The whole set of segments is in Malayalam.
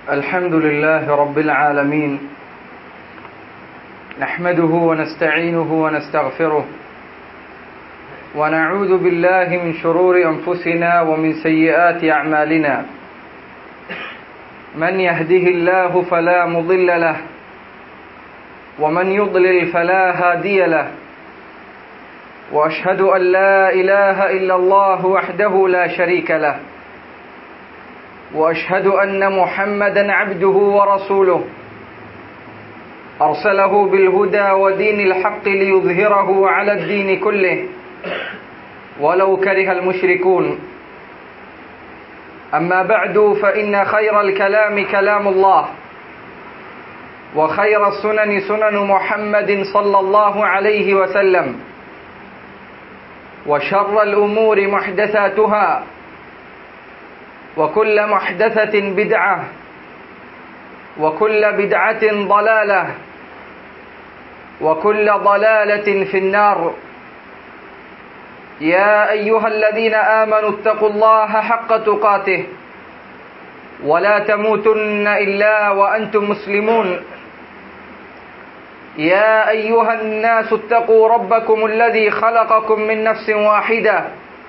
الحمد لله رب العالمين نحمده ونستعينه ونستغفره ونعوذ بالله من شرور أنفسنا ومن سيئات أعمالنا من يهده الله فلا مضل له ومن يضلل فلا هادي له واشهد ان لا اله الا الله وحده لا شريك له واشهد ان محمدا عبده ورسوله ارسله بالهدى ودين الحق ليظهره على الدين كله ولو كره المشركون اما بعد فان خير الكلام كلام الله وخير السنن سنن محمد صلى الله عليه وسلم وشر الأمور محدثاتها وكل محدثة بدعة وكل بدعة ضلالة وكل ضلالة في النار يا أيها الذين آمنوا اتقوا الله حق تقاته ولا تموتن إلا وأنتم مسلمون يا أيها الناس اتقوا ربكم الذي خلقكم من نفس واحدة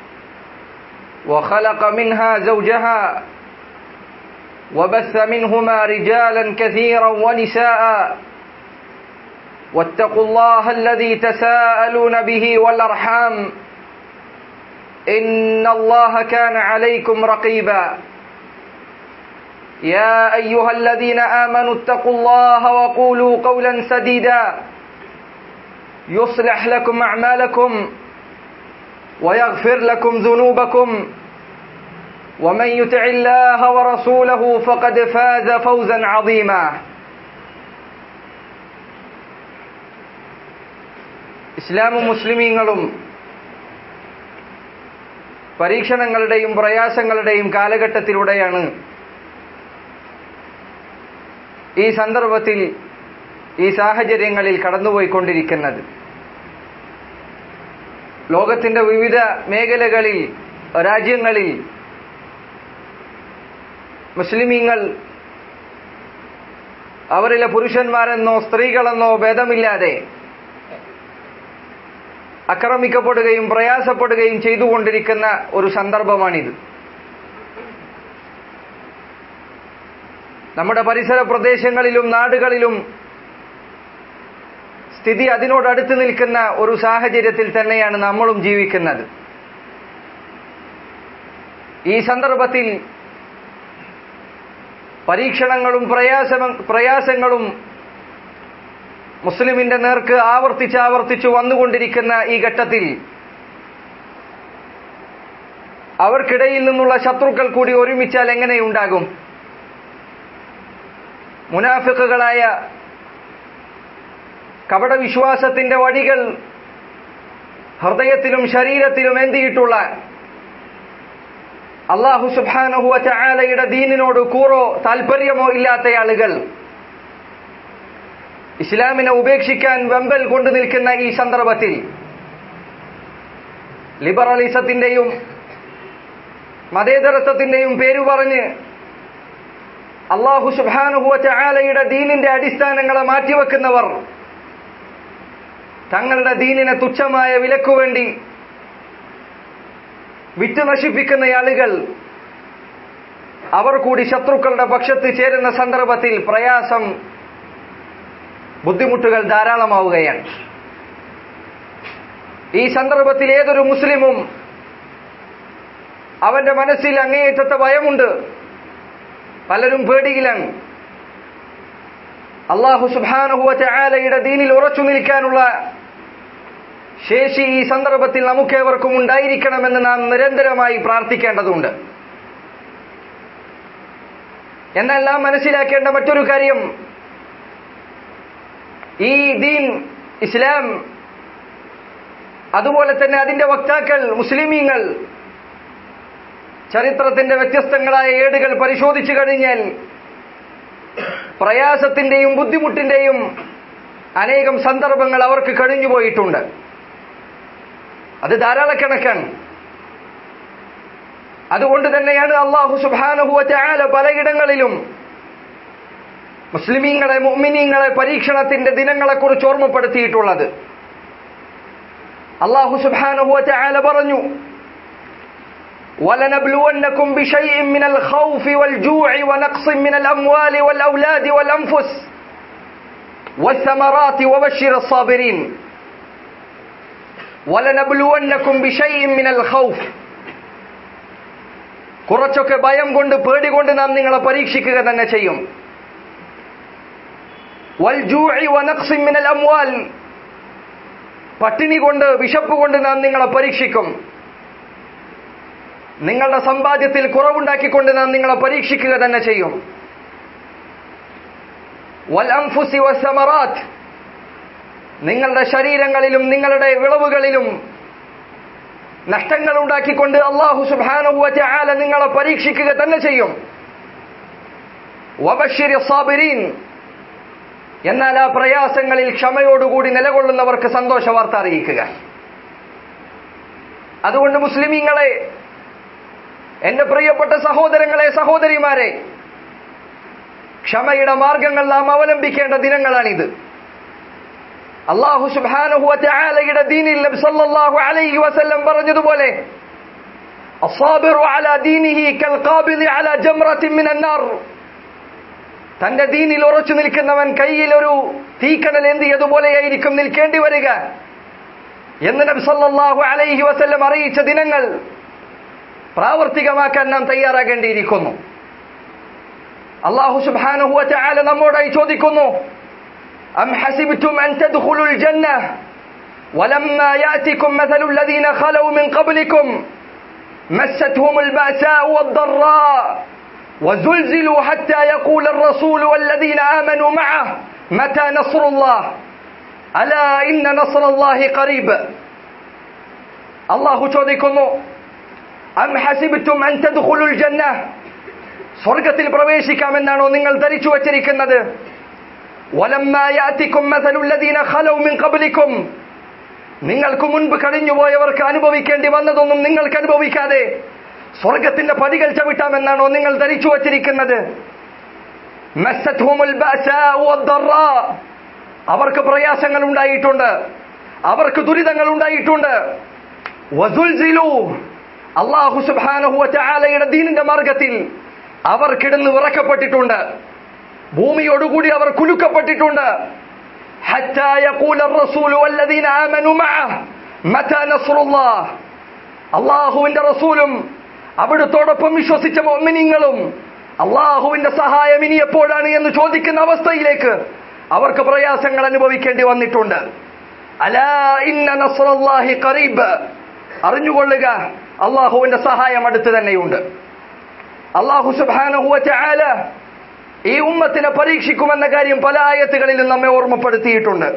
وخلق منها زوجها وبث منهما رجالا كثيرا ونساء واتقوا الله الذي تساءلون به والأرحام إن الله كان عليكم رقيبا يا أيها الذين آمنوا اتقوا الله وقولوا قولا سديدا يصلح لكم أعمالكم ويغفر لكم ذنوبكم ومن يطع الله ورسوله فقد فاز فوزا عظيما ഇസ്ലാമും മുസ്ലിമീങ്ങളും പരീക്ഷണങ്ങളുടെയും പ്രയാസങ്ങളുടെയും കാലഘട്ടത്തിലൂടെയാണ് ഈ സന്ദർഭത്തിൽ ഈ സാഹചര്യങ്ങളിൽ കടന്നുപോയിക്കൊണ്ടിരിക്കുന്നത് ലോകത്തിന്റെ വിവിധ മേഖലകളിൽ രാജ്യങ്ങളിൽ മുസ്ലിമീങ്ങൾ അവരിലെ പുരുഷന്മാരെന്നോ സ്ത്രീകളെന്നോ ഭേദമില്ലാതെ ആക്രമിക്കപ്പെടുകയും പ്രയാസപ്പെടുകയും ചെയ്തുകൊണ്ടിരിക്കുന്ന ഒരു സന്ദർഭമാണിത് നമ്മുടെ പരിസര പ്രദേശങ്ങളിലും നാടുകളിലും സ്ഥിതി അതിനോടടുത്ത് നിൽക്കുന്ന ഒരു സാഹചര്യത്തിൽ തന്നെയാണ് നമ്മളും ജീവിക്കുന്നത് ഈ സന്ദർഭത്തിൽ പരീക്ഷണങ്ങളും പ്രയാസ പ്രയാസങ്ങളും മുസ്ലിമിന്റെ നേർക്ക് ആവർത്തിച്ച് ആവർത്തിച്ചു വന്നുകൊണ്ടിരിക്കുന്ന ഈ ഘട്ടത്തിൽ അവർക്കിടയിൽ നിന്നുള്ള ശത്രുക്കൾ കൂടി ഒരുമിച്ചാൽ എങ്ങനെയുണ്ടാകും മുനാഫിക്കുകളായ കപടവിശ്വാസത്തിന്റെ വടികൾ ഹൃദയത്തിലും ശരീരത്തിലും എന്തിയിട്ടുള്ള അള്ളാഹു സുബാനഹുവ ചായാലയുടെ ദീനിനോട് കൂറോ താല്പര്യമോ ഇല്ലാത്ത ആളുകൾ ഇസ്ലാമിനെ ഉപേക്ഷിക്കാൻ വെമ്പൽ കൊണ്ടു നിൽക്കുന്ന ഈ സന്ദർഭത്തിൽ ലിബറലിസത്തിന്റെയും മതേതരത്വത്തിന്റെയും പേരു പറഞ്ഞ് അള്ളാഹു സുബാനുഹുവ ചായാലയുടെ ദീനിന്റെ അടിസ്ഥാനങ്ങളെ മാറ്റിവെക്കുന്നവർ തങ്ങളുടെ ദീനിനെ തുച്ഛമായ വിലക്കു വേണ്ടി വിറ്റ് നശിപ്പിക്കുന്ന ആളുകൾ അവർ കൂടി ശത്രുക്കളുടെ പക്ഷത്ത് ചേരുന്ന സന്ദർഭത്തിൽ പ്രയാസം ബുദ്ധിമുട്ടുകൾ ധാരാളമാവുകയാണ് ഈ സന്ദർഭത്തിൽ ഏതൊരു മുസ്ലിമും അവന്റെ മനസ്സിൽ അങ്ങേയറ്റത്തെ ഭയമുണ്ട് പലരും പേടിയിലാണ് അള്ളാഹു സുബാനുഹുവ ചായാലയുടെ ദീനിൽ ഉറച്ചു നിൽക്കാനുള്ള ശേഷി ഈ സന്ദർഭത്തിൽ നമുക്കേവർക്കും ഉണ്ടായിരിക്കണമെന്ന് നാം നിരന്തരമായി പ്രാർത്ഥിക്കേണ്ടതുണ്ട് എന്നാൽ നാം മനസ്സിലാക്കേണ്ട മറ്റൊരു കാര്യം ഈ ദീൻ ഇസ്ലാം അതുപോലെ തന്നെ അതിന്റെ വക്താക്കൾ മുസ്ലിമീങ്ങൾ ചരിത്രത്തിന്റെ വ്യത്യസ്തങ്ങളായ ഏടുകൾ പരിശോധിച്ചു കഴിഞ്ഞാൽ പ്രയാസത്തിന്റെയും ബുദ്ധിമുട്ടിന്റെയും അനേകം സന്ദർഭങ്ങൾ അവർക്ക് കഴിഞ്ഞുപോയിട്ടുണ്ട് അത് ധാരാളക്കണക്കാണ് അതുകൊണ്ട് തന്നെയാണ് അള്ളാഹു സുബാനഹുവ ചാല പലയിടങ്ങളിലും മുസ്ലിമീങ്ങളെ മുഅ്മിനീങ്ങളെ പരീക്ഷണത്തിന്റെ ദിനങ്ങളെക്കുറിച്ച് ഓർമ്മപ്പെടുത്തിയിട്ടുള്ളത് അള്ളാഹു സുബ്ഹാനഹു വതആല പറഞ്ഞു ولنبلونكم بشيء من الخوف والجوع ونقص من الأموال والأولاد والأنفس والثمرات وبشر الصابرين ولنبلونكم بشيء من الخوف കുറച്ചൊക്കെ ഭയം കൊണ്ട് പേടി കൊണ്ട് നാം നിങ്ങളെ പരീക്ഷിക്കുക തന്നെ ചെയ്യും വൽജൂഇ വനഖ്സിൻ മിനൽ അംവാൽ പട്ടിണി കൊണ്ട് വിശപ്പ് കൊണ്ട് നാം നിങ്ങളെ പരീക്ഷിക്കും നിങ്ങളുടെ സമ്പാദ്യത്തിൽ കുറവുണ്ടാക്കിക്കൊണ്ട് നാം നിങ്ങളെ പരീക്ഷിക്കുക തന്നെ ചെയ്യും വൽ അംഫുസി വസമറാത്ത് നിങ്ങളുടെ ശരീരങ്ങളിലും നിങ്ങളുടെ വിളവുകളിലും നഷ്ടങ്ങൾ ഉണ്ടാക്കിക്കൊണ്ട് അള്ളാഹു സുബാനുവറ്റ ആല നിങ്ങളെ പരീക്ഷിക്കുക തന്നെ ചെയ്യും വബഷിരി സാബിരീൻ എന്നാൽ ആ പ്രയാസങ്ങളിൽ ക്ഷമയോടുകൂടി നിലകൊള്ളുന്നവർക്ക് സന്തോഷ വാർത്ത അറിയിക്കുക അതുകൊണ്ട് മുസ്ലിമീങ്ങളെ എന്റെ പ്രിയപ്പെട്ട സഹോദരങ്ങളെ സഹോദരിമാരെ ക്ഷമയുടെ മാർഗങ്ങൾ നാം അവലംബിക്കേണ്ട ദിനങ്ങളാണിത് അള്ളാഹു സുബാനുഹുവലയുടെ ദീനിൽ നബി സല്ലല്ലാഹു അലൈഹി വസല്ലം പറഞ്ഞതുപോലെ അസ്സാബിറു അലാ ദീനിഹി കൽ ഖാബിദി അലാ ജംറത്തിൻ മിനൻ നാർ തന്റെ ദീനിൽ ഉറച്ചു നിൽക്കുന്നവൻ കയ്യിൽ ഒരു തീക്കണൽ എന്തിയതുപോലെയായിരിക്കും നിൽക്കേണ്ടി വരിക എന്ന് നബി സല്ലല്ലാഹു അലൈഹി വസല്ലം അറിയിച്ച ദിനങ്ങൾ പ്രാവർത്തികമാക്കാൻ നാം തയ്യാറാകേണ്ടിയിരിക്കുന്നു അള്ളാഹു സുബ്ഹാനഹു വതആല നമ്മോടായി ചോദിക്കുന്നു أم حسبتم أن تدخلوا الجنة ولما يأتكم مثل الذين خلوا من قبلكم مستهم البأساء والضراء وزلزلوا حتى يقول الرسول والذين آمنوا معه متى نصر الله ألا إن نصر الله قريب الله ചോദിക്കുന്നു أم حسبتم أن تدخلوا الجنة സ്വർഗത്തിൽ പ്രവേശിക്കാമെന്നാണോ നിങ്ങൾ ധരിച്ചു വച്ചിരിക്കുന്നത് ولما يأتكم مثل الذين خلوا من قبلكم നിങ്ങൾക്ക് മുൻപ് കഴിഞ്ഞുപോയവർക്ക് അനുഭവിക്കേണ്ടി വന്നതൊന്നും നിങ്ങൾക്ക് അനുഭവിക്കാതെ സ്വർഗത്തിന്റെ പടികൾ ചവിട്ടാമെന്നാണോ നിങ്ങൾ ധരിച്ചു വച്ചിരിക്കുന്നത് അവർക്ക് പ്രയാസങ്ങൾ ഉണ്ടായിട്ടുണ്ട് അവർക്ക് ദുരിതങ്ങൾ ഉണ്ടായിട്ടുണ്ട് അള്ളാഹു സുബാനഹുവലയുടെ ദീനിന്റെ മാർഗത്തിൽ അവർ കിടന്ന് വിറക്കപ്പെട്ടിട്ടുണ്ട് ഭൂമിയോടുകൂടി അവർ കുലുക്കപ്പെട്ടിട്ടുണ്ട് حتى يقول الرسول والذين آمنوا معه متى نصر الله അള്ളാഹുവിന്റെ റസൂലും അവിടുത്തോടൊപ്പം വിശ്വസിച്ച മോമിനിങ്ങളും അള്ളാഹുവിന്റെ സഹായം ഇനി എപ്പോഴാണ് എന്ന് ചോദിക്കുന്ന അവസ്ഥയിലേക്ക് അവർക്ക് പ്രയാസങ്ങൾ അനുഭവിക്കേണ്ടി വന്നിട്ടുണ്ട് അലാ ഇന്ന നസ്രല്ലാഹി ഖറീബ് അറിഞ്ഞുകൊള്ളുക അള്ളാഹുവിന്റെ സഹായം അടുത്ത് തന്നെയുണ്ട് അള്ളാഹു സുബ്ഹാനഹു വതആല ഈ ഉമ്മത്തിനെ പരീക്ഷിക്കുമെന്ന കാര്യം പല ആയത്തുകളിലും നമ്മെ ഓർമ്മപ്പെടുത്തിയിട്ടുണ്ട്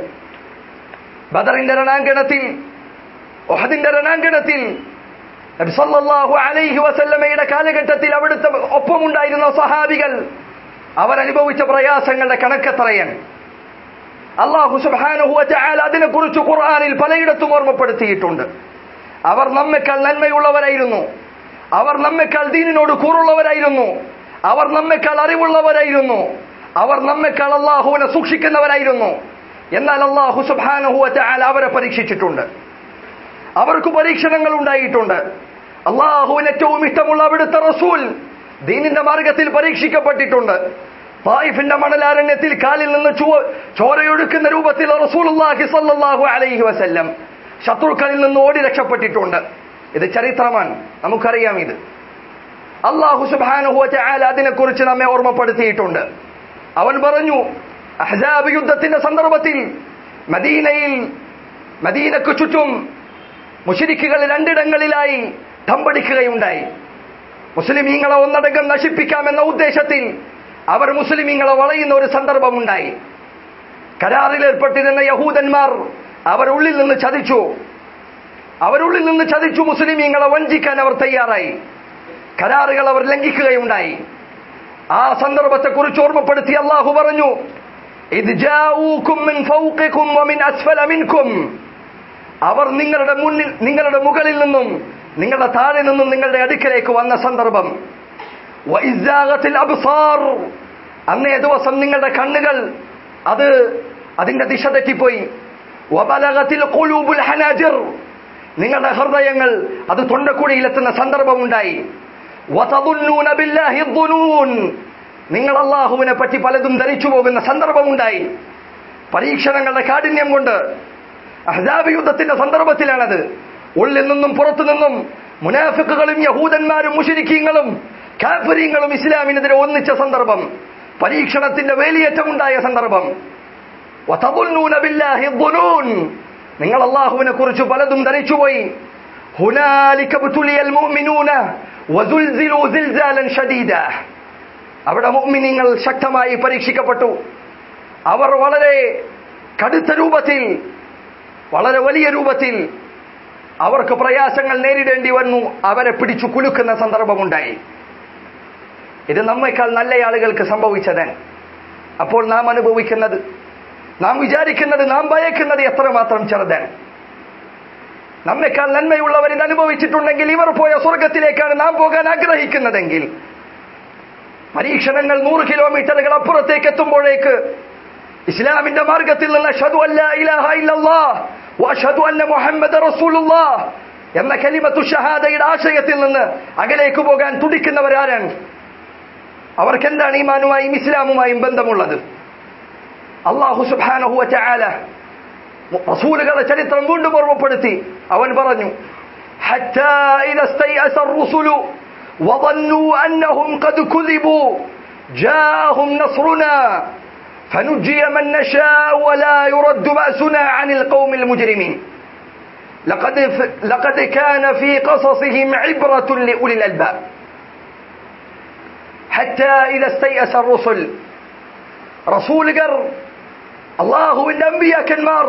ബദറിന്റെ രണാങ്കണത്തിൽ ഒഹദിന്റെ രണാങ്കണത്തിൽ സല്ലല്ലാഹു അലൈഹി വസല്ലമയുടെ കാലഘട്ടത്തിൽ അവിടുത്തെ ഒപ്പമുണ്ടായിരുന്ന സഹാബികൾ അവരനുഭവിച്ച പ്രയാസങ്ങളുടെ കണക്കെത്രയൻ അള്ളാഹു സുബ്ഹാനഹു വതആല അതിനെക്കുറിച്ച് ഖുർആനിൽ പലയിടത്തും ഓർമ്മപ്പെടുത്തിയിട്ടുണ്ട് അവർ നമ്മെക്കാൾ നന്മയുള്ളവരായിരുന്നു അവർ നമ്മെക്കാൾ ദീനിനോട് കൂറുള്ളവരായിരുന്നു അവർ നമ്മെക്കാൾ അറിവുള്ളവരായിരുന്നു അവർ നമ്മെക്കാൾ അള്ളാഹുവിനെ സൂക്ഷിക്കുന്നവരായിരുന്നു എന്നാൽ അള്ളാഹു സുബ്ഹാനഹു വതആല അവരെ പരീക്ഷിച്ചിട്ടുണ്ട് അവർക്ക് പരീക്ഷണങ്ങൾ ഉണ്ടായിട്ടുണ്ട് അള്ളാഹുവിന് ഏറ്റവും ഇഷ്ടമുള്ള അവിടുത്തെ റസൂൽ ദീനിന്റെ മാർഗത്തിൽ പരീക്ഷിക്കപ്പെട്ടിട്ടുണ്ട് തായിഫിന്റെ മണലാരണ്യത്തിൽ കാലിൽ നിന്ന് ചോരയൊഴുക്കുന്ന രൂപത്തിൽ റസൂലുള്ളാഹി സല്ലല്ലാഹു അലൈഹി വസല്ലം ശത്രുക്കളിൽ നിന്ന് ഓടി രക്ഷപ്പെട്ടിട്ടുണ്ട് ഇത് ചരിത്രമാണ് നമുക്കറിയാം ഇത് അള്ളാഹു സുബ്ഹാനഹു വതആല അതിനെക്കുറിച്ച് നമ്മെ ഓർമ്മപ്പെടുത്തിയിട്ടുണ്ട് അവൻ പറഞ്ഞു അഹ്സാബ് യുദ്ധത്തിന്റെ സന്ദർഭത്തിൽ മദീനയിൽ മദീനക്ക് ചുറ്റും മുഷിരിക്കുകൾ രണ്ടിടങ്ങളിലായി തമ്പടിക്കുകയുണ്ടായി മുസ്ലിമീങ്ങളെ ഒന്നടങ്കം നശിപ്പിക്കാമെന്ന ഉദ്ദേശത്തിൽ അവർ മുസ്ലിമീങ്ങളെ വളയുന്ന ഒരു സന്ദർഭമുണ്ടായി കരാറിൽ ഏർപ്പെട്ടിരുന്ന യഹൂദന്മാർ അവരുള്ളിൽ നിന്ന് ചതിച്ചു അവരുള്ളിൽ നിന്ന് ചതിച്ചു മുസ്ലിമീങ്ങളെ വഞ്ചിക്കാൻ അവർ തയ്യാറായി കരാറുകൾ അവർ ലംഘിക്കുകയുണ്ടായി ആ സന്ദർഭത്തെ കുറിച്ച് ഓർമ്മപ്പെടുത്തി അള്ളാഹു പറഞ്ഞു ഇത് അവർ നിങ്ങളുടെ മുന്നിൽ നിങ്ങളുടെ മുകളിൽ നിന്നും നിങ്ങളുടെ താഴെ നിന്നും നിങ്ങളുടെ അടുക്കലേക്ക് വന്ന സന്ദർഭം അന്നേ ദിവസം നിങ്ങളുടെ കണ്ണുകൾ അത് അതിന്റെ ദിശ തെറ്റിപ്പോയി വബലഗത്തിൽ ഖുലൂബുൽ ഹനാജിർ നിങ്ങളുടെ ഹൃദയങ്ങൾ അത് തൊണ്ടക്കുഴിയിലെത്തുന്ന സന്ദർഭമുണ്ടായി വതദുന്നൂന ബില്ലാഹി ദുനൂൻ നിങ്ങൾ അള്ളാഹുവിനെ പറ്റി പലതും ധരിച്ചു പോകുന്ന സന്ദർഭമുണ്ടായി പരീക്ഷണങ്ങളുടെ കാഠിന്യം കൊണ്ട് അഹ്സാബ് യുദ്ധത്തിന്റെ സന്ദർഭത്തിലാണത് ഉള്ളിൽ നിന്നും പുറത്തു നിന്നും മുനാഫിക്കുകളും യഹൂദന്മാരും മുഷിരിക്കീങ്ങളും കാഫരീങ്ങളും ഇസ്ലാമിനെതിരെ ഒന്നിച്ച സന്ദർഭം പരീക്ഷണത്തിന്റെ വേലിയേറ്റമുണ്ടായ സന്ദർഭം വതദുന്നൂന ബില്ലാഹി ദുനൂൻ നിങ്ങൾ അള്ളാഹുവിനെ കുറിച്ച് പലതും ധരിച്ചുപോയി ഹുനാലിക ബുതുലിയൽ മുഅ്മിനൂന വസുൽസിലു സിൽസാലൻ ഷദീദ അവിടെ മുഅ്മിനീങ്ങൾ ശക്തമായി പരീക്ഷിക്കപ്പെട്ടു അവർ വളരെ കടുത്ത രൂപത്തിൽ വളരെ വലിയ രൂപത്തിൽ അവർക്ക് പ്രയാസങ്ങൾ നേരിടേണ്ടി വന്നു അവരെ പിടിച്ചു കുലുക്കുന്ന സന്ദർഭമുണ്ടായി ഇത് നമ്മേക്കാൾ നല്ല ആളുകൾക്ക് സംഭവിച്ചത് അപ്പോൾ നാം അനുഭവിക്കുന്നത് നാം വിചാരിക്കുന്നത് നാം ഭയക്കുന്നത് എത്രമാത്രം ചെറുതാണ് നമ്മെക്കാൾ നന്മയുള്ളവർ ഇത് അനുഭവിച്ചിട്ടുണ്ടെങ്കിൽ ഇവർ പോയ സ്വർഗത്തിലേക്കാണ് നാം പോകാൻ ആഗ്രഹിക്കുന്നതെങ്കിൽ പരീക്ഷണങ്ങൾ നൂറ് കിലോമീറ്ററുകൾ അപ്പുറത്തേക്ക് എത്തുമ്പോഴേക്ക് ഇസ്ലാമിന്റെ മാർഗത്തിൽ നിന്ന് അഷ്ഹദു അല്ലാ ഇലാഹ ഇല്ലല്ലാഹ് വഅഷ്ഹദു അന്ന മുഹമ്മദ് റസൂലുള്ളാഹ് എന്ന കലിമത്തു ഷഹാദയുടെ ആശയത്തിൽ നിന്ന് അകലേക്ക് പോകാൻ തുടിക്കുന്നവരാരാണ് അവർക്ക് എന്താണ് ഈമാനുമായും ഇസ്ലാമുമായും ബന്ധമുള്ളത് അള്ളാഹു സുബ്ഹാനഹു വതആല റസൂലുകളുടെ ചരിത്രം വീണ്ടും ഓർമ്മപ്പെടുത്തി അവൻ പറഞ്ഞു حتى إذا استيأس الرسل وظنوا أنهم قد كذبوا جاءهم نصرنا فنجي من نشاء ولا يرد بأسنا عن القوم المجرمين لقد, لقد كان في قصصهم عبرة لأولي الألباب حتى إذا استيأس الرسل റസൂലുകർ അള്ളാഹുവിന്റെ അമ്പിയാക്കന്മാർ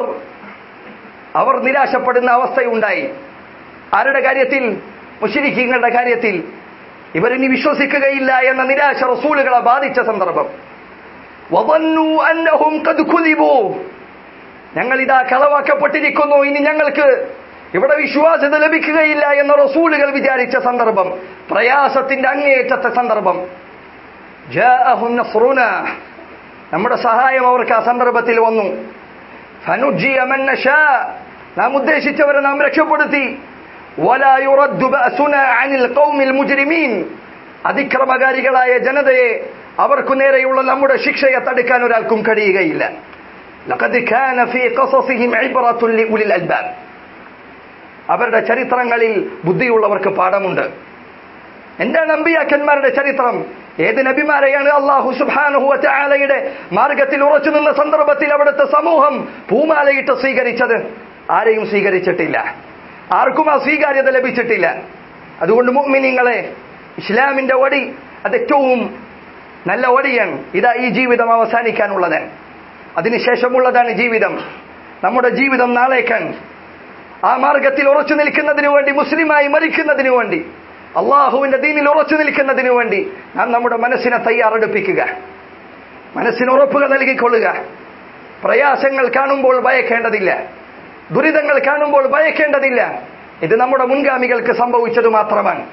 അവർ നിരാശപ്പെടുന്ന അവസ്ഥയുണ്ടായി ആരുടെ കാര്യത്തിൽ മുഷിരിക്കീങ്ങളുടെ കാര്യത്തിൽ ഇവരിനി വിശ്വസിക്കുകയില്ല എന്ന നിരാശ റസൂലുകളെ ബാധിച്ച സന്ദർഭം വവന്നു അന്നഹും ഖദ് കുദിബു ഞങ്ങൾ ഇതാ കളവാക്കപ്പെട്ടിരിക്കുന്നു ഇനി ഞങ്ങൾക്ക് ഇവിടെ വിശ്വാസ്യത ലഭിക്കുകയില്ല എന്ന റസൂലുകൾ വിചാരിച്ച സന്ദർഭം പ്രയാസത്തിന്റെ അങ്ങേയറ്റത്തെ സന്ദർഭം ജാഅഹും നസ്റുന നമ്മുടെ സഹായം അവർക്ക് ആ സന്ദർഭത്തിൽ വന്നു ഫനുജിയ മൻ നശാ നാം ഉദ്ദേശിച്ചവരെ നാം രക്ഷപ്പെടുത്തി ولا يرد بأسنا عن القوم المجرمين അതിക്രമകാരികളായ ജനതയെ അവർക്കു നേരെയുള്ള നമ്മുടെ ശിക്ഷയെ തടുക്കാൻ ഒരാൾക്കും കഴിയുകയില്ല لقد كان في قصصهم عبرة لأولي الألباب അവരുടെ ചരിത്രങ്ങളിൽ ബുദ്ധിയുള്ളവർക്ക് പാഠമുണ്ട് എന്താണ് അമ്പിയാക്കന്മാരുടെ ചരിത്രം ഏത് നബിമാരെയാണ് അള്ളാഹു സുബാനുഹു ചാലയുടെ മാർഗത്തിൽ ഉറച്ചു നിന്ന സന്ദർഭത്തിൽ അവിടുത്തെ സമൂഹം പൂമാലയിട്ട് സ്വീകരിച്ചത് ആരെയും സ്വീകരിച്ചിട്ടില്ല ആർക്കും ആ സ്വീകാര്യത ലഭിച്ചിട്ടില്ല അതുകൊണ്ട് മുഅ്മിനീങ്ങളെ ഇസ്ലാമിന്റെ വടി അത് ഏറ്റവും നല്ല വടിയാണ് ഇതാ ഈ ജീവിതം അവസാനിക്കാനുള്ളത് അതിനുശേഷമുള്ളതാണ് ജീവിതം നമ്മുടെ ജീവിതം നാളേക്കാൻ ആ മാർഗത്തിൽ ഉറച്ചു നിൽക്കുന്നതിന് വേണ്ടി മുസ്ലിമായി മരിക്കുന്നതിന് വേണ്ടി അള്ളാഹുവിന്റെ ദീനിൽ ഉറച്ചു നിൽക്കുന്നതിന് വേണ്ടി നാം നമ്മുടെ മനസ്സിനെ തയ്യാറെടുപ്പിക്കുക മനസ്സിന് ഉറപ്പുകൾ നൽകിക്കൊള്ളുക പ്രയാസങ്ങൾ കാണുമ്പോൾ ഭയക്കേണ്ടതില്ല ദുരിതങ്ങൾ കാണുമ്പോൾ ഭയക്കേണ്ടതില്ല ഇത് നമ്മുടെ മുൻഗാമികൾക്ക് സംഭവിച്ചത് മാത്രമാണ്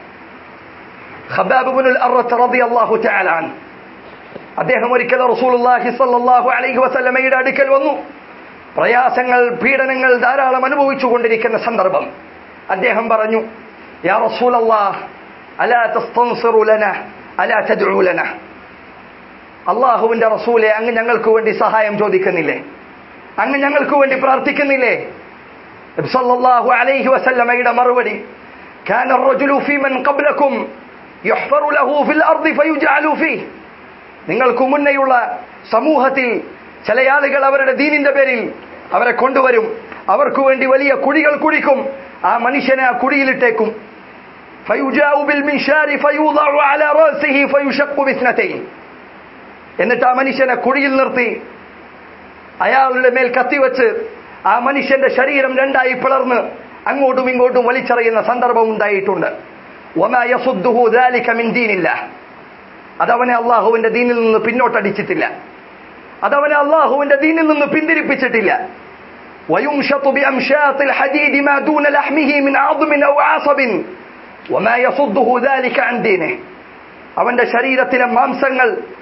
ഖബാബുൽ റളിയല്ലാഹു തആല അൻ അദ്ദേഹം ഒരിക്കൽ റസൂലുള്ളാഹി സ്വല്ലല്ലാഹു അലൈഹി വസല്ലമയുടെ അടുക്കൽ വന്നു പ്രയാസങ്ങൾ പീഡനങ്ങൾ ധാരാളം അനുഭവിച്ചു കൊണ്ടിരിക്കുന്ന സന്ദർഭം അദ്ദേഹം പറഞ്ഞു യാ റസൂലല്ലാഹ് അലാ തസ്തൻസിറു ലനാ അലാ തദ്ഉ ലനാ അള്ളാഹുവിന്റെ റസൂലെ അങ്ങ് ഞങ്ങൾക്ക് വേണ്ടി സഹായം ചോദിക്കുന്നില്ലേ അങ്ങ് ഞങ്ങൾക്ക് വേണ്ടി പ്രാർത്ഥിക്കുന്നില്ലേ സല്ലല്ലാഹു അലൈഹി വസല്ലമയുടെ മറുപടി كان الرجل في من قبلكم يحفر له في الأرض فيجعل فيه നിങ്ങൾക്ക് മുന്നേയുള്ള സമൂഹത്തിൽ ചില ആളുകൾ അവരുടെ ദീനിന്റെ പേരിൽ അവരെ കൊണ്ടുവരും അവർക്ക് വേണ്ടി വലിയ കുഴികൾ കുഴിക്കും ആ മനുഷ്യനെ ആ കുഴിയിലിട്ടേക്കും فيجاء بالمنشار فيوضع على رأسه فيشق باثنتين എന്നിട്ട് ആ മനുഷ്യനെ കുഴിയിൽ നിർത്തി അയാളുടെ മേൽ കത്തിവെച്ച് ആ മനുഷ്യന്റെ ശരീരം രണ്ടായി പിളർന്ന് അങ്ങോട്ടും ഇങ്ങോട്ടും വലിച്ചെറിയുന്ന സന്ദർഭം ഉണ്ടായിട്ടുണ്ട് وما يصده ذلك من دين الله അതവനെ അള്ളാഹുവിന്റെ ദീനിൽ നിന്ന് പിന്നോട്ടടിച്ചിട്ടില്ല അതവനെ അള്ളാഹുവിന്റെ ദീനിൽ നിന്ന് പിന്തിരിപ്പിച്ചിട്ടില്ല ويمشط بأمشاط الحديد ما دون لحمه من عظم أو عصب وما يصده ذلك عن دينه അവന്റെ ശരീരത്തിലെ മാംസങ്ങൾ